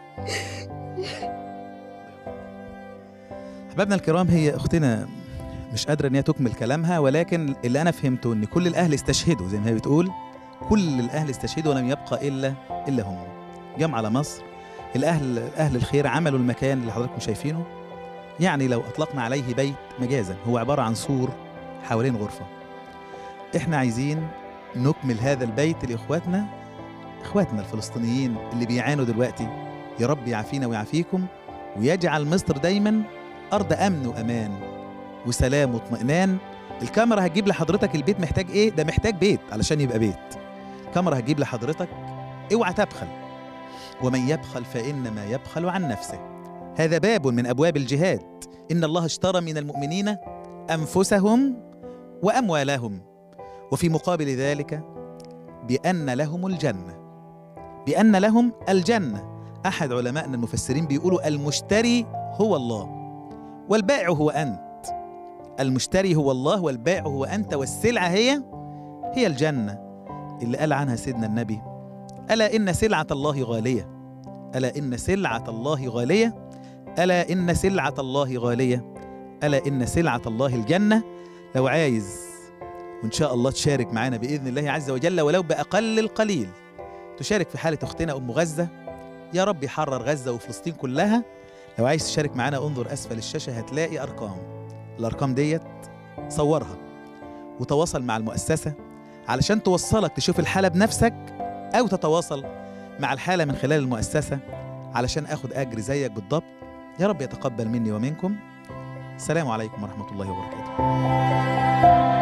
أحبابنا الكرام هي أختنا مش قادرة إن هي تكمل كلامها ولكن اللي أنا فهمته إن كل الأهل استشهدوا زي ما هي بتقول كل الأهل استشهدوا ولم يبقى إلا إلا هم جم على مصر الأهل أهل الخير عملوا المكان اللي حضراتكم شايفينه يعني لو أطلقنا عليه بيت مجازا هو عبارة عن سور حوالين غرفة إحنا عايزين نكمل هذا البيت لإخواتنا إخواتنا الفلسطينيين اللي بيعانوا دلوقتي يا رب يعافينا ويعافيكم ويجعل مصر دايما أرض أمن وأمان وسلام واطمئنان الكاميرا هتجيب لحضرتك البيت محتاج إيه؟ ده محتاج بيت علشان يبقى بيت الكاميرا هتجيب لحضرتك اوعى تبخل ومن يبخل فإنما يبخل عن نفسه هذا باب من أبواب الجهاد إن الله اشترى من المؤمنين أنفسهم وأموالهم وفي مقابل ذلك بأن لهم الجنة بأن لهم الجنة أحد علمائنا المفسرين بيقولوا المشتري هو الله والبائع هو أنت المشتري هو الله والبائع هو أنت والسلعة هي هي الجنة اللي قال عنها سيدنا النبي ألا إن سلعة الله غالية ألا إن سلعة الله غالية ألا إن سلعة الله غالية ألا إن سلعة الله الجنة لو عايز وإن شاء الله تشارك معنا بإذن الله عز وجل ولو بأقل القليل تشارك في حالة أختنا أم غزة يا رب يحرر غزة وفلسطين كلها لو عايز تشارك معانا انظر أسفل الشاشة هتلاقي أرقام الأرقام ديت صورها وتواصل مع المؤسسة علشان توصلك تشوف الحالة بنفسك أو تتواصل مع الحالة من خلال المؤسسة علشان أخد أجر زيك بالضبط يا رب يتقبل مني ومنكم السلام عليكم ورحمة الله وبركاته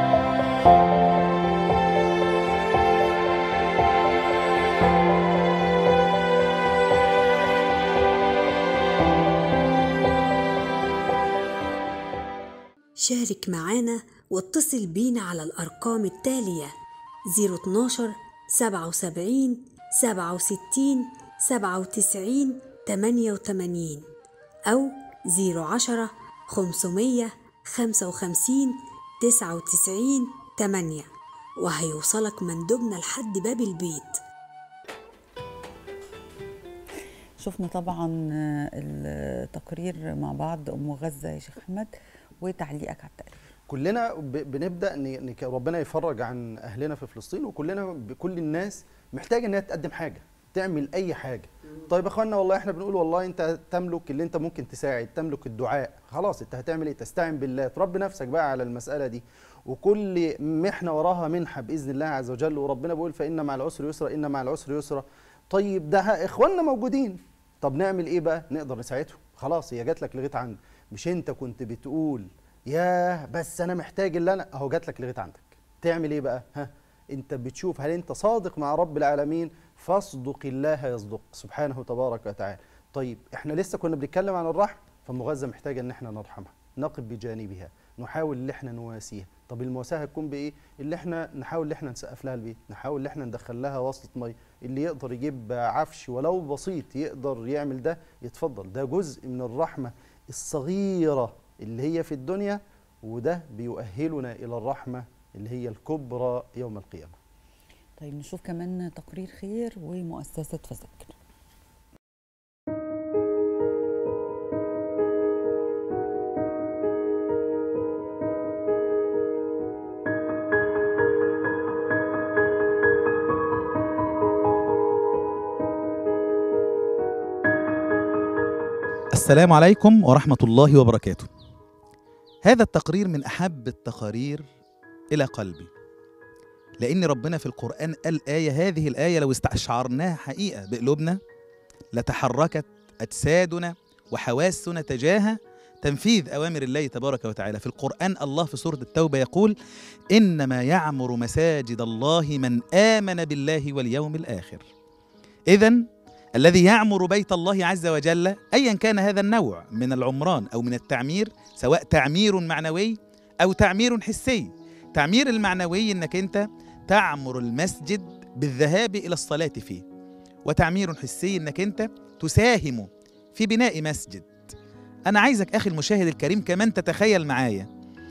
شارك معانا واتصل بينا على الأرقام التالية 012 77 67 97 88 أو 010 500 55 99 8 وهيوصلك مندوبنا لحد باب البيت شفنا طبعا آه، التقرير مع بعض ام غزه يا شيخ احمد وتعليقك على التقرير كلنا ب- بنبدا ان إن ك- ربنا يفرج عن اهلنا في فلسطين وكلنا بكل الناس محتاجه انها تقدم حاجه تعمل اي حاجه طيب يا اخوانا والله احنا بنقول والله انت تملك اللي انت ممكن تساعد تملك الدعاء خلاص انت هتعمل ايه تستعين بالله تربي نفسك بقى على المساله دي وكل محنه وراها منحه باذن الله عز وجل وربنا بيقول فان مع العسر يسرا ان مع العسر يسرا طيب ده ه- اخواننا موجودين طب نعمل ايه بقى نقدر نساعدهم خلاص هي جات لك لغايه عندك مش انت كنت بتقول ياه بس انا محتاج اللي انا اهو جات لك لغايه عندك تعمل ايه بقى ها انت بتشوف هل انت صادق مع رب العالمين فاصدق الله يصدق سبحانه تبارك وتعالى طيب احنا لسه كنا بنتكلم عن الرحم فمغزه محتاجه ان احنا نرحمها نقف بجانبها نحاول ان احنا نواسيها طب المواساه هتكون بايه اللي احنا نحاول ان احنا نسقف لها البيت نحاول ان احنا ندخل لها وصله ميه اللي يقدر يجيب عفش ولو بسيط يقدر يعمل ده يتفضل ده جزء من الرحمه الصغيره اللي هي في الدنيا وده بيؤهلنا الى الرحمه اللي هي الكبرى يوم القيامه طيب نشوف كمان تقرير خير ومؤسسه فذكر السلام عليكم ورحمة الله وبركاته. هذا التقرير من أحب التقارير إلى قلبي. لأن ربنا في القرآن قال آية هذه الآية لو استشعرناها حقيقة بقلوبنا لتحركت أجسادنا وحواسنا تجاه تنفيذ أوامر الله تبارك وتعالى. في القرآن الله في سورة التوبة يقول: إنما يعمر مساجد الله من آمن بالله واليوم الآخر. إذا الذي يعمر بيت الله عز وجل ايا كان هذا النوع من العمران او من التعمير سواء تعمير معنوي او تعمير حسي تعمير المعنوي انك انت تعمر المسجد بالذهاب الى الصلاه فيه وتعمير حسي انك انت تساهم في بناء مسجد انا عايزك اخي المشاهد الكريم كمان تتخيل معايا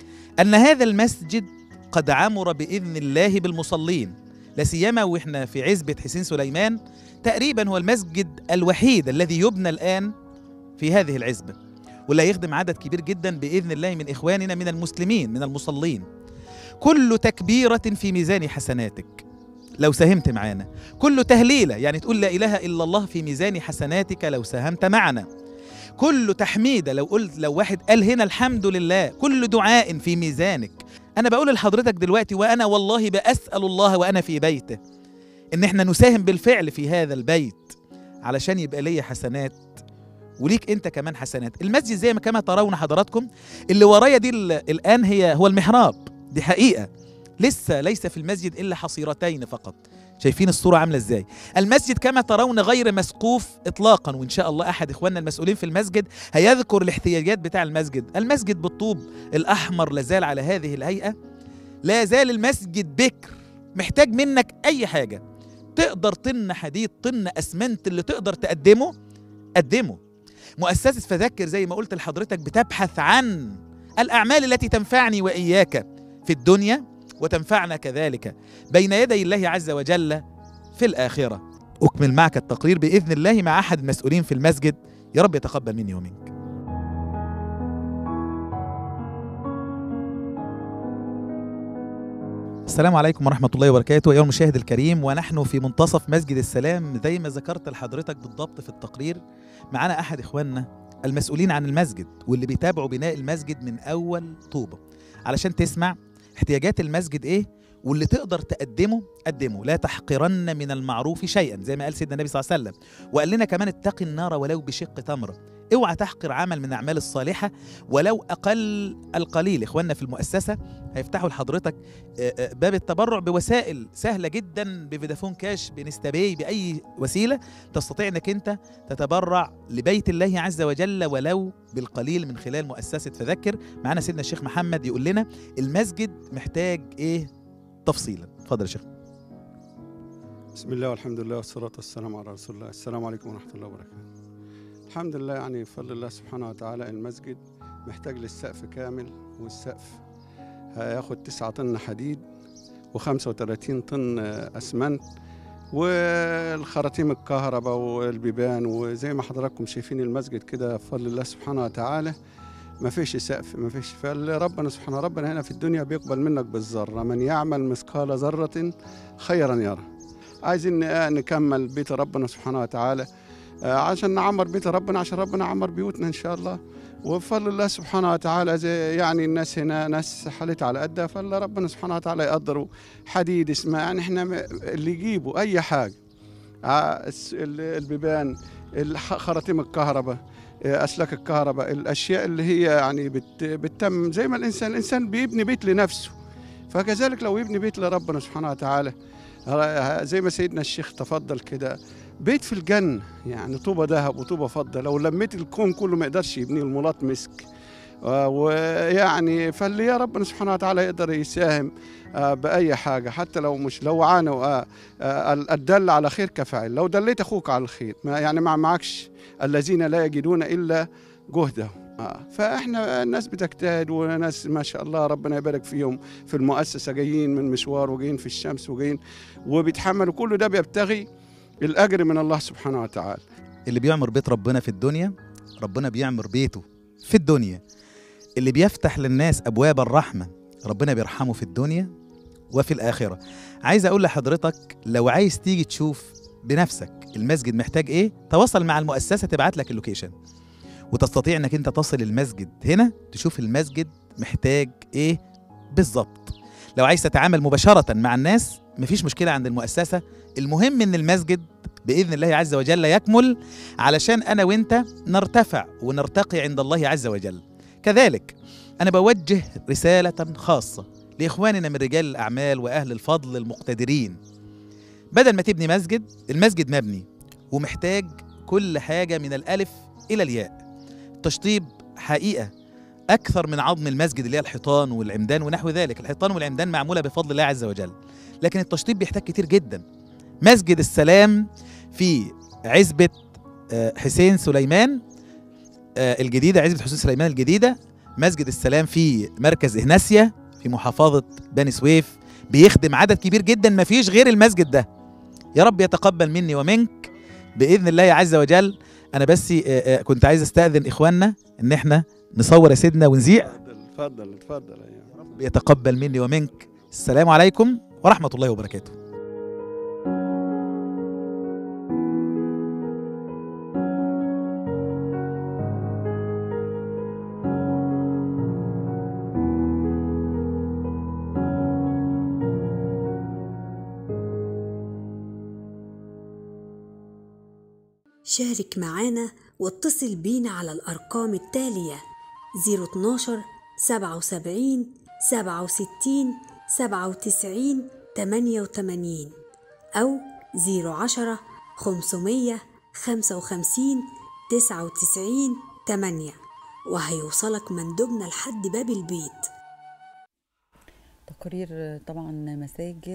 ان هذا المسجد قد عمر باذن الله بالمصلين لا سيما واحنا في عزبه حسين سليمان تقريبا هو المسجد الوحيد الذي يبنى الآن في هذه العزبة ولا يخدم عدد كبير جدا بإذن الله من إخواننا من المسلمين من المصلين كل تكبيرة في ميزان حسناتك لو ساهمت معانا كل تهليلة يعني تقول لا إله إلا الله في ميزان حسناتك لو ساهمت معنا كل تحميدة لو قلت لو واحد قال هنا الحمد لله كل دعاء في ميزانك أنا بقول لحضرتك دلوقتي وأنا والله بأسأل الله وأنا في بيته ان احنا نساهم بالفعل في هذا البيت علشان يبقى ليا حسنات وليك انت كمان حسنات المسجد زي ما كما ترون حضراتكم اللي ورايا دي الان هي هو المحراب دي حقيقه لسه ليس في المسجد الا حصيرتين فقط شايفين الصورة عاملة ازاي المسجد كما ترون غير مسقوف اطلاقا وان شاء الله احد اخواننا المسؤولين في المسجد هيذكر الاحتياجات بتاع المسجد المسجد بالطوب الاحمر لازال على هذه الهيئة لا زال المسجد بكر محتاج منك اي حاجة تقدر طن حديد طن اسمنت اللي تقدر تقدمه قدمه مؤسسة فذكر زي ما قلت لحضرتك بتبحث عن الأعمال التي تنفعني وإياك في الدنيا وتنفعنا كذلك بين يدي الله عز وجل في الآخرة أكمل معك التقرير بإذن الله مع أحد المسؤولين في المسجد يا رب يتقبل مني ومنك السلام عليكم ورحمة الله وبركاته أيها المشاهد الكريم ونحن في منتصف مسجد السلام زي ما ذكرت لحضرتك بالضبط في التقرير معنا أحد إخواننا المسؤولين عن المسجد واللي بيتابعوا بناء المسجد من أول طوبة علشان تسمع احتياجات المسجد إيه واللي تقدر تقدمه قدمه لا تحقرن من المعروف شيئا زي ما قال سيدنا النبي صلى الله عليه وسلم وقال لنا كمان اتقي النار ولو بشق تمره اوعى تحقر عمل من الاعمال الصالحه ولو اقل القليل اخواننا في المؤسسه هيفتحوا لحضرتك باب التبرع بوسائل سهله جدا بفودافون كاش بنستباي باي وسيله تستطيع انك انت تتبرع لبيت الله عز وجل ولو بالقليل من خلال مؤسسه فذكر معانا سيدنا الشيخ محمد يقول لنا المسجد محتاج ايه تفصيلا اتفضل يا شيخ بسم الله والحمد لله والصلاة والسلام على رسول الله السلام عليكم ورحمة الله وبركاته الحمد لله يعني بفضل الله سبحانه وتعالى المسجد محتاج للسقف كامل والسقف هياخد تسعة طن حديد وخمسة وتلاتين طن أسمنت والخراطيم الكهرباء والبيبان وزي ما حضراتكم شايفين المسجد كده بفضل الله سبحانه وتعالى ما فيش سقف ما فيش فربنا سبحانه ربنا هنا في الدنيا بيقبل منك بالذرة من يعمل مثقال ذرة خيرا يرى عايزين نكمل بيت ربنا سبحانه وتعالى عشان نعمر بيت ربنا عشان ربنا عمر بيوتنا ان شاء الله وبفضل الله سبحانه وتعالى زي يعني الناس هنا ناس حالتها على قدها فالله سبحانه وتعالى يقدروا حديد اسمه يعني احنا اللي يجيبوا اي حاجه البيبان خراطيم الكهرباء اسلاك الكهرباء الاشياء اللي هي يعني بت بتتم زي ما الانسان الانسان بيبني بيت لنفسه فكذلك لو يبني بيت لربنا سبحانه وتعالى زي ما سيدنا الشيخ تفضل كده بيت في الجنة يعني طوبة ذهب وطوبة فضة لو لميت الكون كله ما يقدرش يبنيه الملاط مسك آه، ويعني فاللي يا ربنا سبحانه وتعالى يقدر يساهم آه، بأي حاجة حتى لو مش لو عانوا آه، آه، الدل على خير كفاعل لو دليت أخوك على الخير ما يعني ما معكش الذين لا يجدون إلا جهدهم آه. فاحنا الناس بتجتهد وناس ما شاء الله ربنا يبارك فيهم في المؤسسه جايين من مشوار وجايين في الشمس وجايين وبيتحملوا كل ده بيبتغي الاجر من الله سبحانه وتعالى اللي بيعمر بيت ربنا في الدنيا ربنا بيعمر بيته في الدنيا اللي بيفتح للناس ابواب الرحمه ربنا بيرحمه في الدنيا وفي الاخره عايز اقول لحضرتك لو عايز تيجي تشوف بنفسك المسجد محتاج ايه تواصل مع المؤسسه تبعت لك اللوكيشن وتستطيع انك انت تصل المسجد هنا تشوف المسجد محتاج ايه بالظبط لو عايز تتعامل مباشره مع الناس مفيش مشكله عند المؤسسه المهم ان المسجد باذن الله عز وجل يكمل علشان انا وانت نرتفع ونرتقي عند الله عز وجل كذلك انا بوجه رساله خاصه لاخواننا من رجال الاعمال واهل الفضل المقتدرين بدل ما تبني مسجد المسجد مبني ومحتاج كل حاجه من الالف الى الياء تشطيب حقيقه اكثر من عظم المسجد اللي هي الحيطان والعمدان ونحو ذلك الحيطان والعمدان معموله بفضل الله عز وجل لكن التشطيب بيحتاج كتير جدا مسجد السلام في عزبه آه، حسين سليمان آه، الجديده عزبه حسين سليمان الجديده مسجد السلام في مركز إهناسيا في محافظه بني سويف بيخدم عدد كبير جدا ما فيش غير المسجد ده يا رب يتقبل مني ومنك باذن الله عز وجل انا بس آه، آه، كنت عايز استاذن اخواننا ان احنا نصور يا سيدنا ونذيع اتفضل اتفضل يا رب يتقبل مني ومنك السلام عليكم ورحمه الله وبركاته شارك معانا واتصل بينا على الأرقام التالية 012 77 67 97 88 أو 010 500 55 99 8 وهيوصلك مندوبنا لحد باب البيت تقرير طبعا مساجد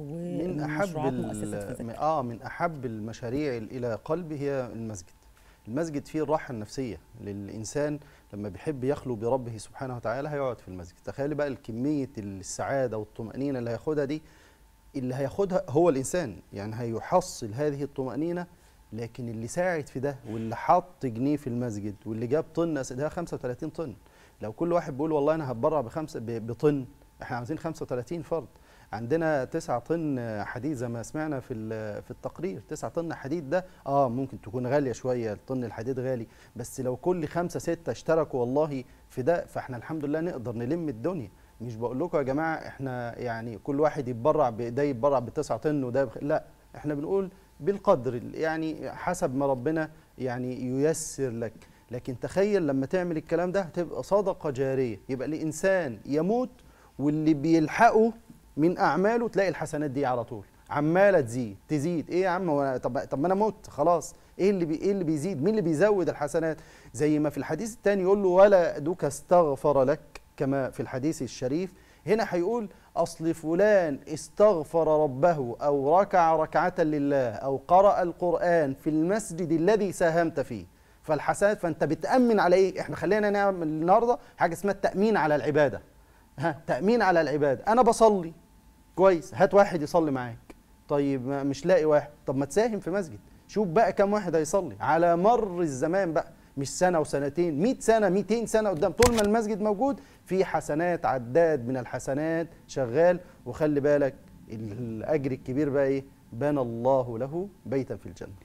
من احب ومشروعات مؤسسه ال- فزكرة. اه من احب المشاريع الى قلبي هي المسجد المسجد فيه الراحه النفسيه للانسان لما بيحب يخلو بربه سبحانه وتعالى هيقعد في المسجد تخيل بقى الكميه السعاده والطمانينه اللي هياخدها دي اللي هياخدها هو الانسان يعني هيحصل هذه الطمانينه لكن اللي ساعد في ده واللي حط جنيه في المسجد واللي جاب طن أس- ده 35 طن لو كل واحد بيقول والله انا هتبرع بخمسه ب- بطن احنا عاوزين 35 فرد عندنا 9 طن حديد زي ما سمعنا في ال- في التقرير 9 طن حديد ده اه ممكن تكون غاليه شويه الطن الحديد غالي بس لو كل خمسة ستة اشتركوا والله في ده فاحنا الحمد لله نقدر نلم الدنيا مش بقول لكم يا جماعه احنا يعني كل واحد يتبرع ب- ده يتبرع بتسعة طن وده بخ... لا احنا بنقول بالقدر يعني حسب ما ربنا يعني ييسر لك لكن تخيل لما تعمل الكلام ده هتبقى صدقه جاريه يبقى الانسان يموت واللي بيلحقه من اعماله تلاقي الحسنات دي على طول عماله تزيد تزيد ايه يا عم هو أنا- طب طب ما انا مت خلاص ايه اللي بي ايه اللي بيزيد مين اللي بيزود الحسنات زي ما في الحديث الثاني يقول له ولا دوك استغفر لك كما في الحديث الشريف هنا هيقول اصل فلان استغفر ربه او ركع ركعه لله او قرأ القرآن في المسجد الذي ساهمت فيه فالحسنات فانت بتأمن على ايه احنا خلينا نعمل النهارده حاجه اسمها التأمين على العباده ها تأمين على العباده انا بصلي كويس هات واحد يصلي معاك طيب ما مش لاقي واحد طب ما تساهم في مسجد شوف بقى كم واحد هيصلي على مر الزمان بقى مش سنة وسنتين 100 سنة 200 سنة قدام طول ما المسجد موجود في حسنات عداد من الحسنات شغال وخلي بالك الأجر الكبير بقى إيه بنى الله له بيتا في الجنة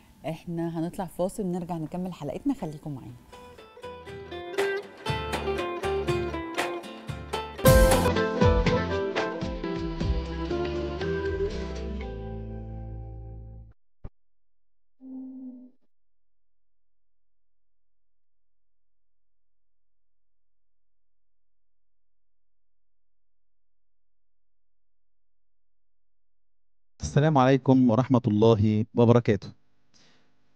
احنا هنطلع فاصل ونرجع نكمل حلقتنا خليكم معانا السلام عليكم ورحمة الله وبركاته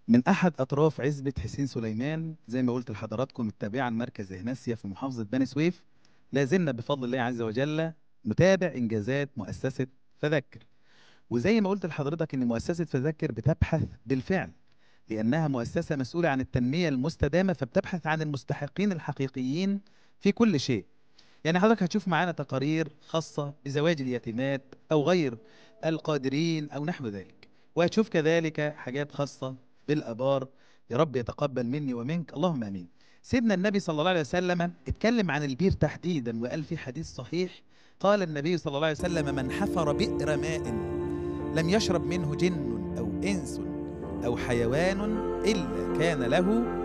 من أحد أطراف عزبة حسين سليمان زي ما قلت لحضراتكم التابعة لمركز إهناسيا في محافظة بني سويف لا زلنا بفضل الله عز وجل نتابع إنجازات مؤسسة فذكر وزي ما قلت لحضرتك إن مؤسسة فذكر بتبحث بالفعل لأنها مؤسسة مسؤولة عن التنمية المستدامة فبتبحث عن المستحقين الحقيقيين في كل شيء يعني حضرتك هتشوف معانا تقارير خاصة بزواج اليتيمات أو غير القادرين أو نحو ذلك وهتشوف كذلك حاجات خاصة بالآبار يا رب يتقبل مني ومنك اللهم آمين سيدنا النبي صلى الله عليه وسلم اتكلم عن البير تحديدا وقال في حديث صحيح قال النبي صلى الله عليه وسلم من حفر بئر ماء لم يشرب منه جن أو إنس أو حيوان إلا كان له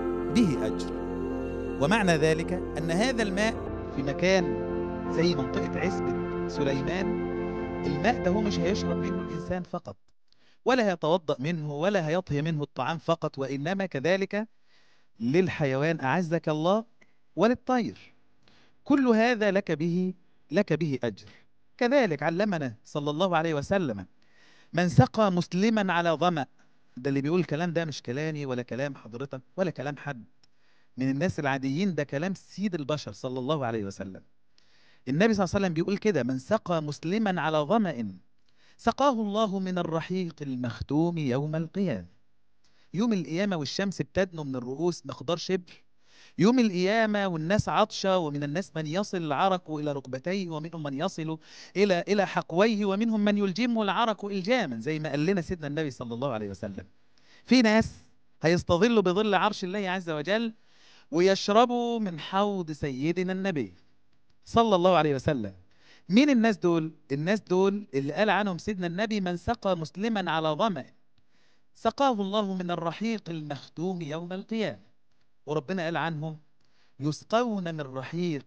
به أجر ومعنى ذلك أن هذا الماء في مكان زي منطقة عزبة سليمان الماء ده هو مش هيشرب منه الإنسان فقط ولا هيتوضأ منه ولا هيطهي منه الطعام فقط وإنما كذلك للحيوان أعزك الله وللطير كل هذا لك به لك به أجر كذلك علمنا صلى الله عليه وسلم من سقى مسلما على ظمأ ده اللي بيقول الكلام ده مش كلامي ولا كلام حضرتك ولا كلام حد من الناس العاديين ده كلام سيد البشر صلى الله عليه وسلم النبي صلى الله عليه وسلم بيقول كده من سقى مسلما على ظمأ سقاه الله من الرحيق المختوم يوم القيامة يوم القيامة والشمس بتدنو من الرؤوس مقدار شبر يوم القيامة والناس عطشة ومن الناس من يصل العرق إلى ركبتيه ومنهم من يصل إلى إلى حقويه ومنهم من يلجمه العرق إلجاما زي ما قال لنا سيدنا النبي صلى الله عليه وسلم في ناس هيستظلوا بظل عرش الله عز وجل ويشربوا من حوض سيدنا النبي صلى الله عليه وسلم مين الناس دول؟ الناس دول اللي قال عنهم سيدنا النبي من سقى مسلما على ظمأ سقاه الله من الرحيق المختوم يوم القيامة وربنا قال عنهم يسقون من رحيق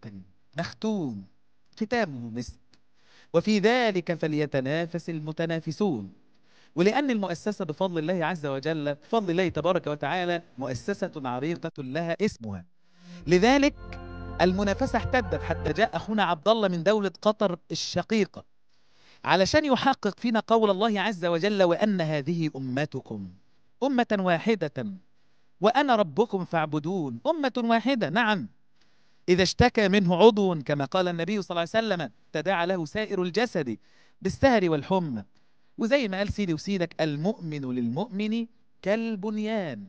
مختوم ختامه مسك وفي ذلك فليتنافس المتنافسون ولأن المؤسسة بفضل الله عز وجل بفضل الله تبارك وتعالى مؤسسة عريقة لها اسمها لذلك المنافسة احتدت حتى جاء أخونا عبد الله من دولة قطر الشقيقة علشان يحقق فينا قول الله عز وجل وأن هذه أمتكم أمة واحدة وأنا ربكم فاعبدون أمة واحدة نعم إذا اشتكى منه عضو كما قال النبي صلى الله عليه وسلم تداعى له سائر الجسد بالسهر والحمى وزي ما قال سيدي وسيدك المؤمن للمؤمن كالبنيان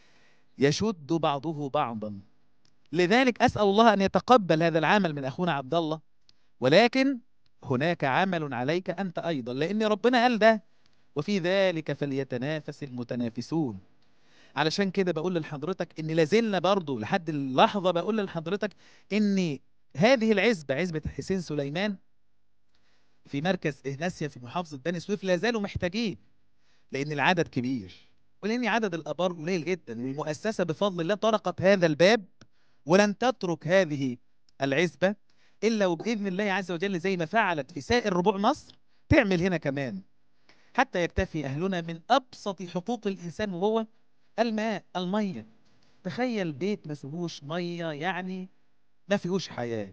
يشد بعضه بعضا لذلك أسأل الله أن يتقبل هذا العمل من أخونا عبد الله ولكن هناك عمل عليك أنت أيضا لأن ربنا قال ده وفي ذلك فليتنافس المتنافسون علشان كده بقول لحضرتك ان لازلنا برضو لحد اللحظة بقول لحضرتك ان هذه العزبة عزبة حسين سليمان في مركز إهناسيا في محافظة بني سويف لا زالوا محتاجين لأن العدد كبير ولأن عدد الآبار قليل جدا المؤسسة بفضل الله طرقت هذا الباب ولن تترك هذه العزبة إلا وبإذن الله عز وجل زي ما فعلت في سائر ربوع مصر تعمل هنا كمان حتى يكتفي أهلنا من أبسط حقوق الإنسان وهو الماء المية تخيل بيت ما فيهوش مية يعني ما فيهوش حياة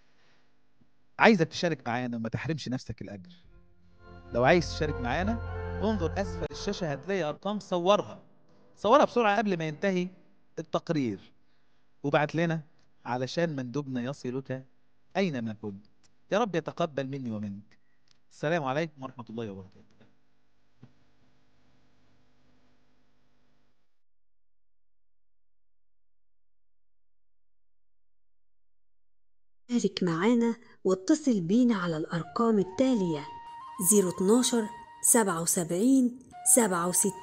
عايزك تشارك معانا وما تحرمش نفسك الأجر لو عايز تشارك معانا انظر أسفل الشاشة هتلاقي أرقام صورها صورها بسرعة قبل ما ينتهي التقرير وبعت لنا علشان مندوبنا يصلك أينما كنت يا رب يتقبل مني ومنك السلام عليكم ورحمة الله وبركاته شارك معانا واتصل بينا على الأرقام التالية 012 77 67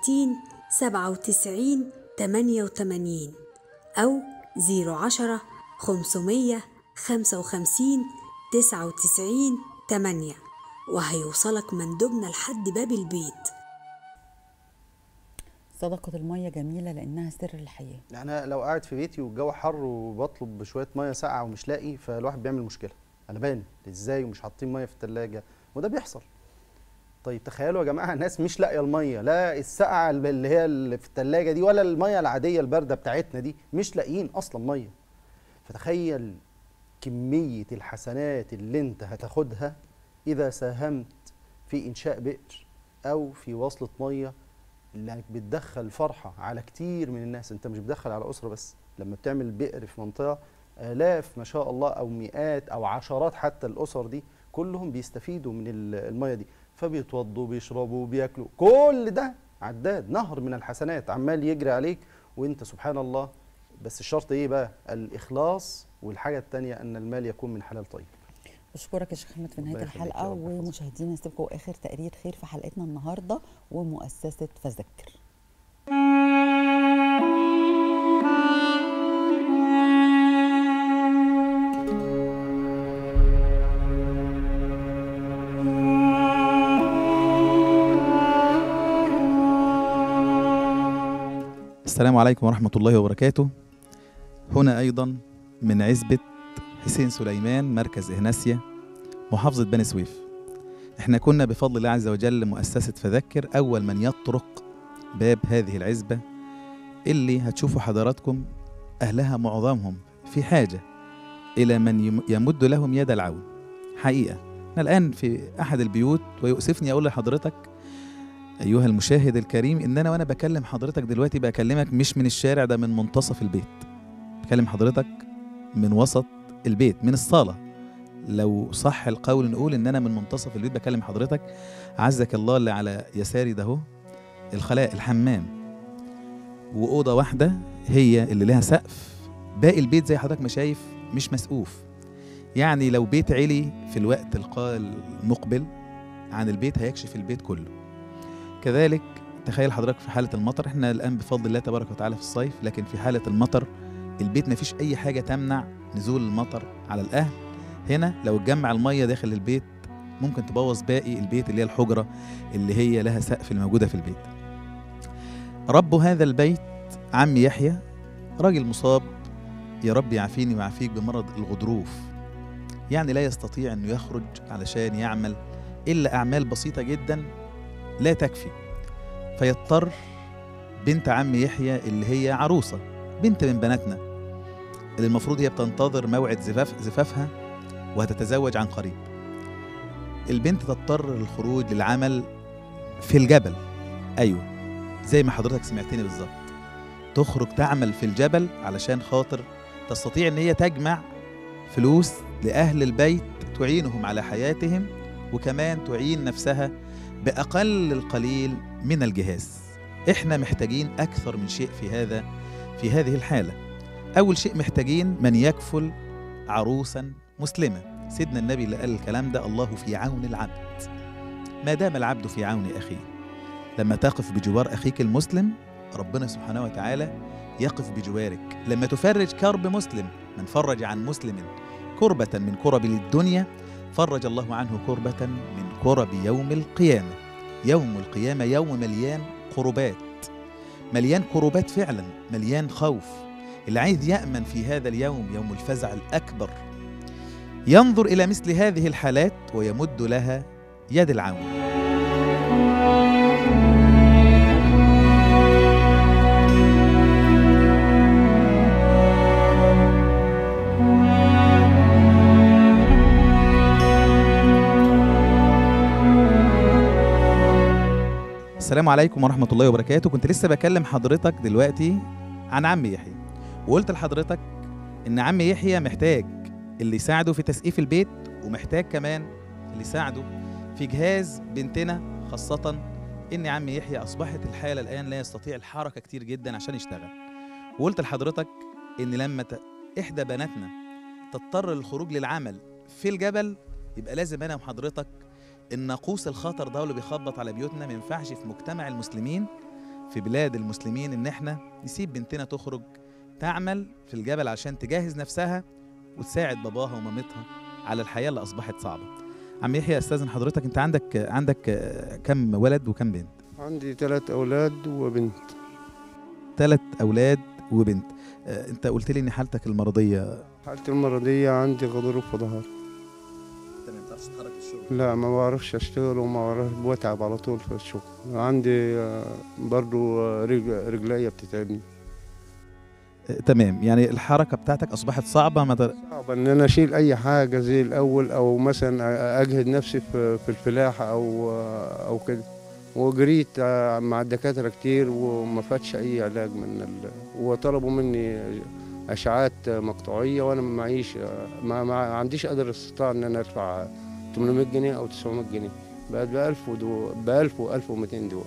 97 88 أو 010 500 55 99 8 وهيوصلك مندوبنا لحد باب البيت صدقة المية جميلة لأنها سر الحياة يعني أنا لو قاعد في بيتي والجو حر وبطلب بشويه ميه ساقعه ومش لاقي فالواحد بيعمل مشكله انا بان ازاي ومش حاطين ميه في الثلاجه وده بيحصل طيب تخيلوا يا جماعه ناس مش لاقيه الميه لا الساقعه اللي هي اللي في الثلاجه دي ولا الميه العاديه البارده بتاعتنا دي مش لاقيين اصلا ميه فتخيل كميه الحسنات اللي انت هتاخدها اذا ساهمت في انشاء بئر او في وصله ميه انك بتدخل فرحه على كتير من الناس انت مش بتدخل على اسره بس لما بتعمل بئر في منطقه الاف ما شاء الله او مئات او عشرات حتى الاسر دي كلهم بيستفيدوا من ال- الميه دي فبيتوضوا بيشربوا بياكلوا كل ده عداد نهر من الحسنات عمال يجري عليك وانت سبحان الله بس الشرط ايه بقى الاخلاص والحاجه الثانيه ان المال يكون من حلال طيب بشكرك يا شيخ احمد في نهايه الله يخليك الحلقه يا رب يحفظك. ومشاهدينا نسيبكم اخر تقرير خير في حلقتنا النهارده ومؤسسه فذكر السلام عليكم ورحمة الله وبركاته هنا أيضا من عزبة حسين سليمان مركز إهناسيا محافظة بني سويف احنا كنا بفضل الله عز وجل مؤسسة فذكر أول من يطرق باب هذه العزبة اللي هتشوفوا حضراتكم أهلها معظمهم في حاجة إلى من يم- يمد لهم يد العون حقيقة أنا الآن في أحد البيوت ويؤسفني أقول لحضرتك أيها المشاهد الكريم إن أنا وأنا بكلم حضرتك دلوقتي بكلمك مش من الشارع ده من منتصف البيت بكلم حضرتك من وسط البيت من الصالة لو صح القول نقول إن أنا من منتصف البيت بكلم حضرتك عزك الله اللي على يساري ده هو الخلاء الحمام وأوضة واحدة هي اللي لها سقف باقي البيت زي حضرتك ما شايف مش مسقوف يعني لو بيت علي في الوقت القا- المقبل عن البيت هيكشف البيت كله كذلك تخيل حضرتك في حالة المطر احنا الآن بفضل الله تبارك وتعالى في الصيف لكن في حالة المطر البيت ما فيش أي حاجة تمنع نزول المطر على الأهل هنا لو اتجمع المية داخل البيت ممكن تبوظ باقي البيت اللي هي الحجرة اللي هي لها سقف الموجودة في البيت رب هذا البيت عمي يحيى راجل مصاب يا رب يعافيني ويعافيك بمرض الغضروف يعني لا يستطيع أنه يخرج علشان يعمل إلا أعمال بسيطة جدا لا تكفي فيضطر بنت عم يحيى اللي هي عروسة بنت من بناتنا اللي المفروض هي بتنتظر موعد زفاف زفافها وهتتزوج عن قريب البنت تضطر للخروج للعمل في الجبل أيوه زي ما حضرتك سمعتني بالظبط تخرج تعمل في الجبل علشان خاطر تستطيع ان هي تجمع فلوس لأهل البيت تعينهم على حياتهم وكمان تعين نفسها بأقل القليل من الجهاز احنا محتاجين أكثر من شيء في هذا في هذه الحالة أول شيء محتاجين من يكفل عروسا مسلمة سيدنا النبي اللي قال الكلام ده الله في عون العبد ما دام العبد في عون أخيه لما تقف بجوار أخيك المسلم ربنا سبحانه وتعالى يقف بجوارك لما تفرج كرب مسلم من فرج عن مسلم كربة من كرب الدنيا فرج الله عنه كربة من كرب يوم القيامة يوم القيامة يوم مليان قربات مليان كربات فعلا مليان خوف اللي عايز يأمن في هذا اليوم يوم الفزع الأكبر ينظر إلى مثل هذه الحالات ويمد لها يد العون السلام عليكم ورحمة الله وبركاته كنت لسه بكلم حضرتك دلوقتي عن عم يحيى وقلت لحضرتك إن عم يحيى محتاج اللي يساعده في تسقيف البيت ومحتاج كمان اللي يساعده في جهاز بنتنا خاصة إن عم يحيى أصبحت الحالة الآن لا يستطيع الحركة كتير جدا عشان يشتغل وقلت لحضرتك إن لما ت... إحدى بناتنا تضطر للخروج للعمل في الجبل يبقى لازم أنا وحضرتك الناقوس الخطر ده اللي بيخبط على بيوتنا ما ينفعش في مجتمع المسلمين في بلاد المسلمين ان احنا نسيب بنتنا تخرج تعمل في الجبل عشان تجهز نفسها وتساعد باباها ومامتها على الحياه اللي اصبحت صعبه. عم يحيى استاذن حضرتك انت عندك عندك آه، كم ولد وكم بنت؟ عندي ثلاث أولاد وبنت ثلاث اولاد وبنت. آه، انت قلت لي ان حالتك المرضيه حالتي المرضية عندي غضروف في ظهري تمام تعرفش تتحرك في الشغل لا ما بعرفش اشتغل وما بعرف بتعب على طول في الشغل عندي آه، برضو آه، رجل رجليا بتتعبني تمام يعني الحركه بتاعتك اصبحت صعبه ما تر... صعب ان انا اشيل اي حاجه زي الاول او مثلا اجهد نفسي في في الفلاحه او او كده وجريت آه، مع الدكاترة كتير وما فاتش أي علاج من ال... وطلبوا مني أشعات مقطوعية وأنا ما معيش ما, ما عنديش قدر استطاع إن أنا أدفع 800 جنيه أو 900 جنيه بقت ب 1000 ودو... ب 1000 و 1200 دول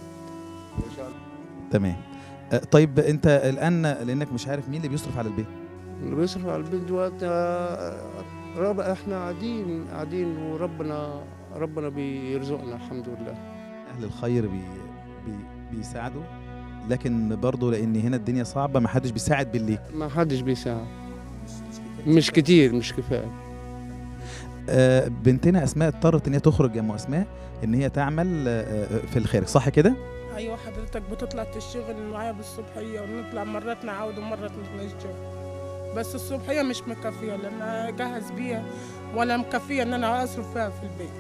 تمام آه، طيب انت الان لانك مش عارف مين اللي بيصرف على البيت اللي بيصرف على البيت دلوقتي آه، رب احنا قاعدين قاعدين وربنا ربنا بيرزقنا الحمد لله اهل الخير بي بي بيساعدوا لكن برضه لان هنا الدنيا صعبه ما حدش بيساعد بالليل ما حدش بيساعد مش كتير مش كفايه آه، بنتنا اسماء اضطرت ان هي تخرج يا ام اسماء ان هي تعمل آه، آه، في الخارج صح كده ايوه حضرتك بتطلع تشتغل معايا بالصبحيه ونطلع مرات نعاود ومرات نشتغل بس الصبحيه مش مكفيه لان اجهز بيها ولا مكفيه ان انا اصرف فيها في البيت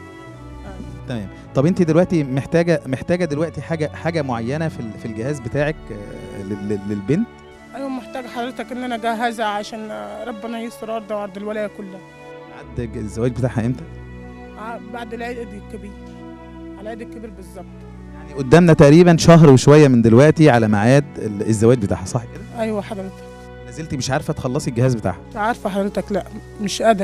تمام طب انت دلوقتي محتاجه محتاجه دلوقتي حاجه حاجه معينه في ال- في الجهاز بتاعك آه، لل- لل- للبنت ايوه محتاج حضرتك ان انا اجهزها عشان ربنا يستر ارضها وارض الولايه كلها عد الزواج بتاعها امتى ع- بعد العيد الكبير على العيد الكبير بالظبط يعني قدامنا تقريبا شهر وشويه من دلوقتي على ميعاد ال- الزواج بتاعها صح كده ايوه حضرتك نزلتي مش عارفه تخلصي الجهاز بتاعها عارفه حضرتك لا مش قادر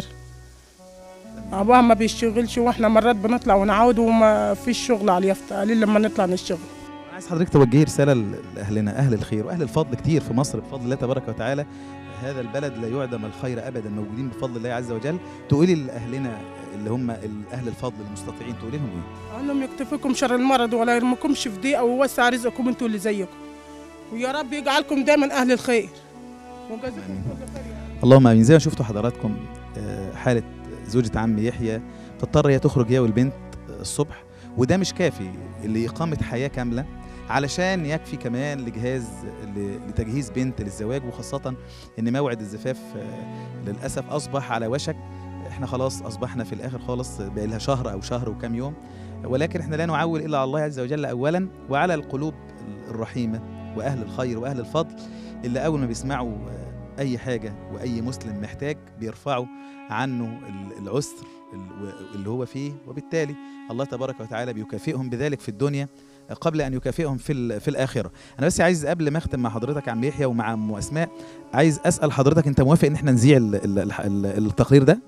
ابوها ما بيشتغلش واحنا مرات بنطلع ونعود وما فيش شغل على اليافطه قليل لما نطلع نشتغل أنا عايز حضرتك توجهي رساله ل- لاهلنا اهل الخير واهل الفضل كتير في مصر بفضل الله تبارك وتعالى هذا البلد لا يعدم الخير ابدا موجودين بفضل الله عز وجل تقولي لاهلنا اللي هم ال- اهل الفضل المستطيعين تقولي لهم ايه انهم يكتفيكم شر المرض ولا يرمكمش في ضيقه ويوسع رزقكم انتوا اللي زيكم ويا رب يجعلكم دايما اهل الخير وجزاكم كل خير اللهم امين زي ما شفتوا حضراتكم آه، حاله زوجة عم يحيى تضطر هي تخرج هي والبنت آه، الصبح وده مش كافي لإقامة حياة كاملة علشان يكفي كمان لجهاز ل- لتجهيز بنت للزواج وخاصة إن موعد الزفاف آه، للأسف أصبح على وشك احنا خلاص أصبحنا في الآخر خالص بقى لها شهر أو شهر وكام يوم ولكن احنا لا نعول إلا على الله عز وجل أولا وعلى القلوب الرحيمة وأهل الخير وأهل الفضل اللي أول ما بيسمعوا آه، أي حاجة وأي مسلم محتاج بيرفعوا عنه ال- العسر ال- اللي هو فيه وبالتالي الله تبارك وتعالى بيكافئهم بذلك في الدنيا قبل ان يكافئهم في ال- في الاخره انا بس عايز قبل ما اختم مع حضرتك يا عم يحيى ومع ام اسماء عايز اسال حضرتك انت موافق ان احنا نذيع ال- ال- ال- ال- التقرير ده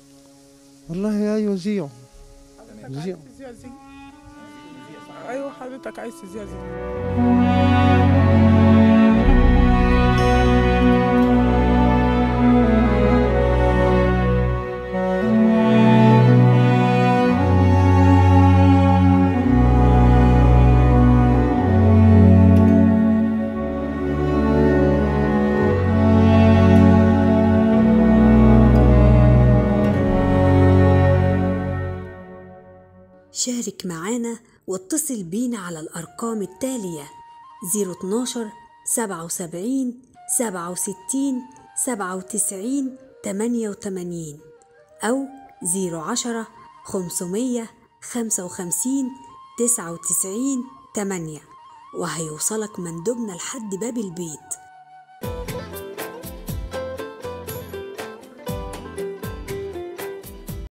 والله ايوه زيو زيو زيازي ايوه حضرتك عايز زيازي شارك معانا واتصل بينا على الأرقام التالية 012 77 67 97 88 أو 010 500 55 99 8 وهيوصلك مندوبنا لحد باب البيت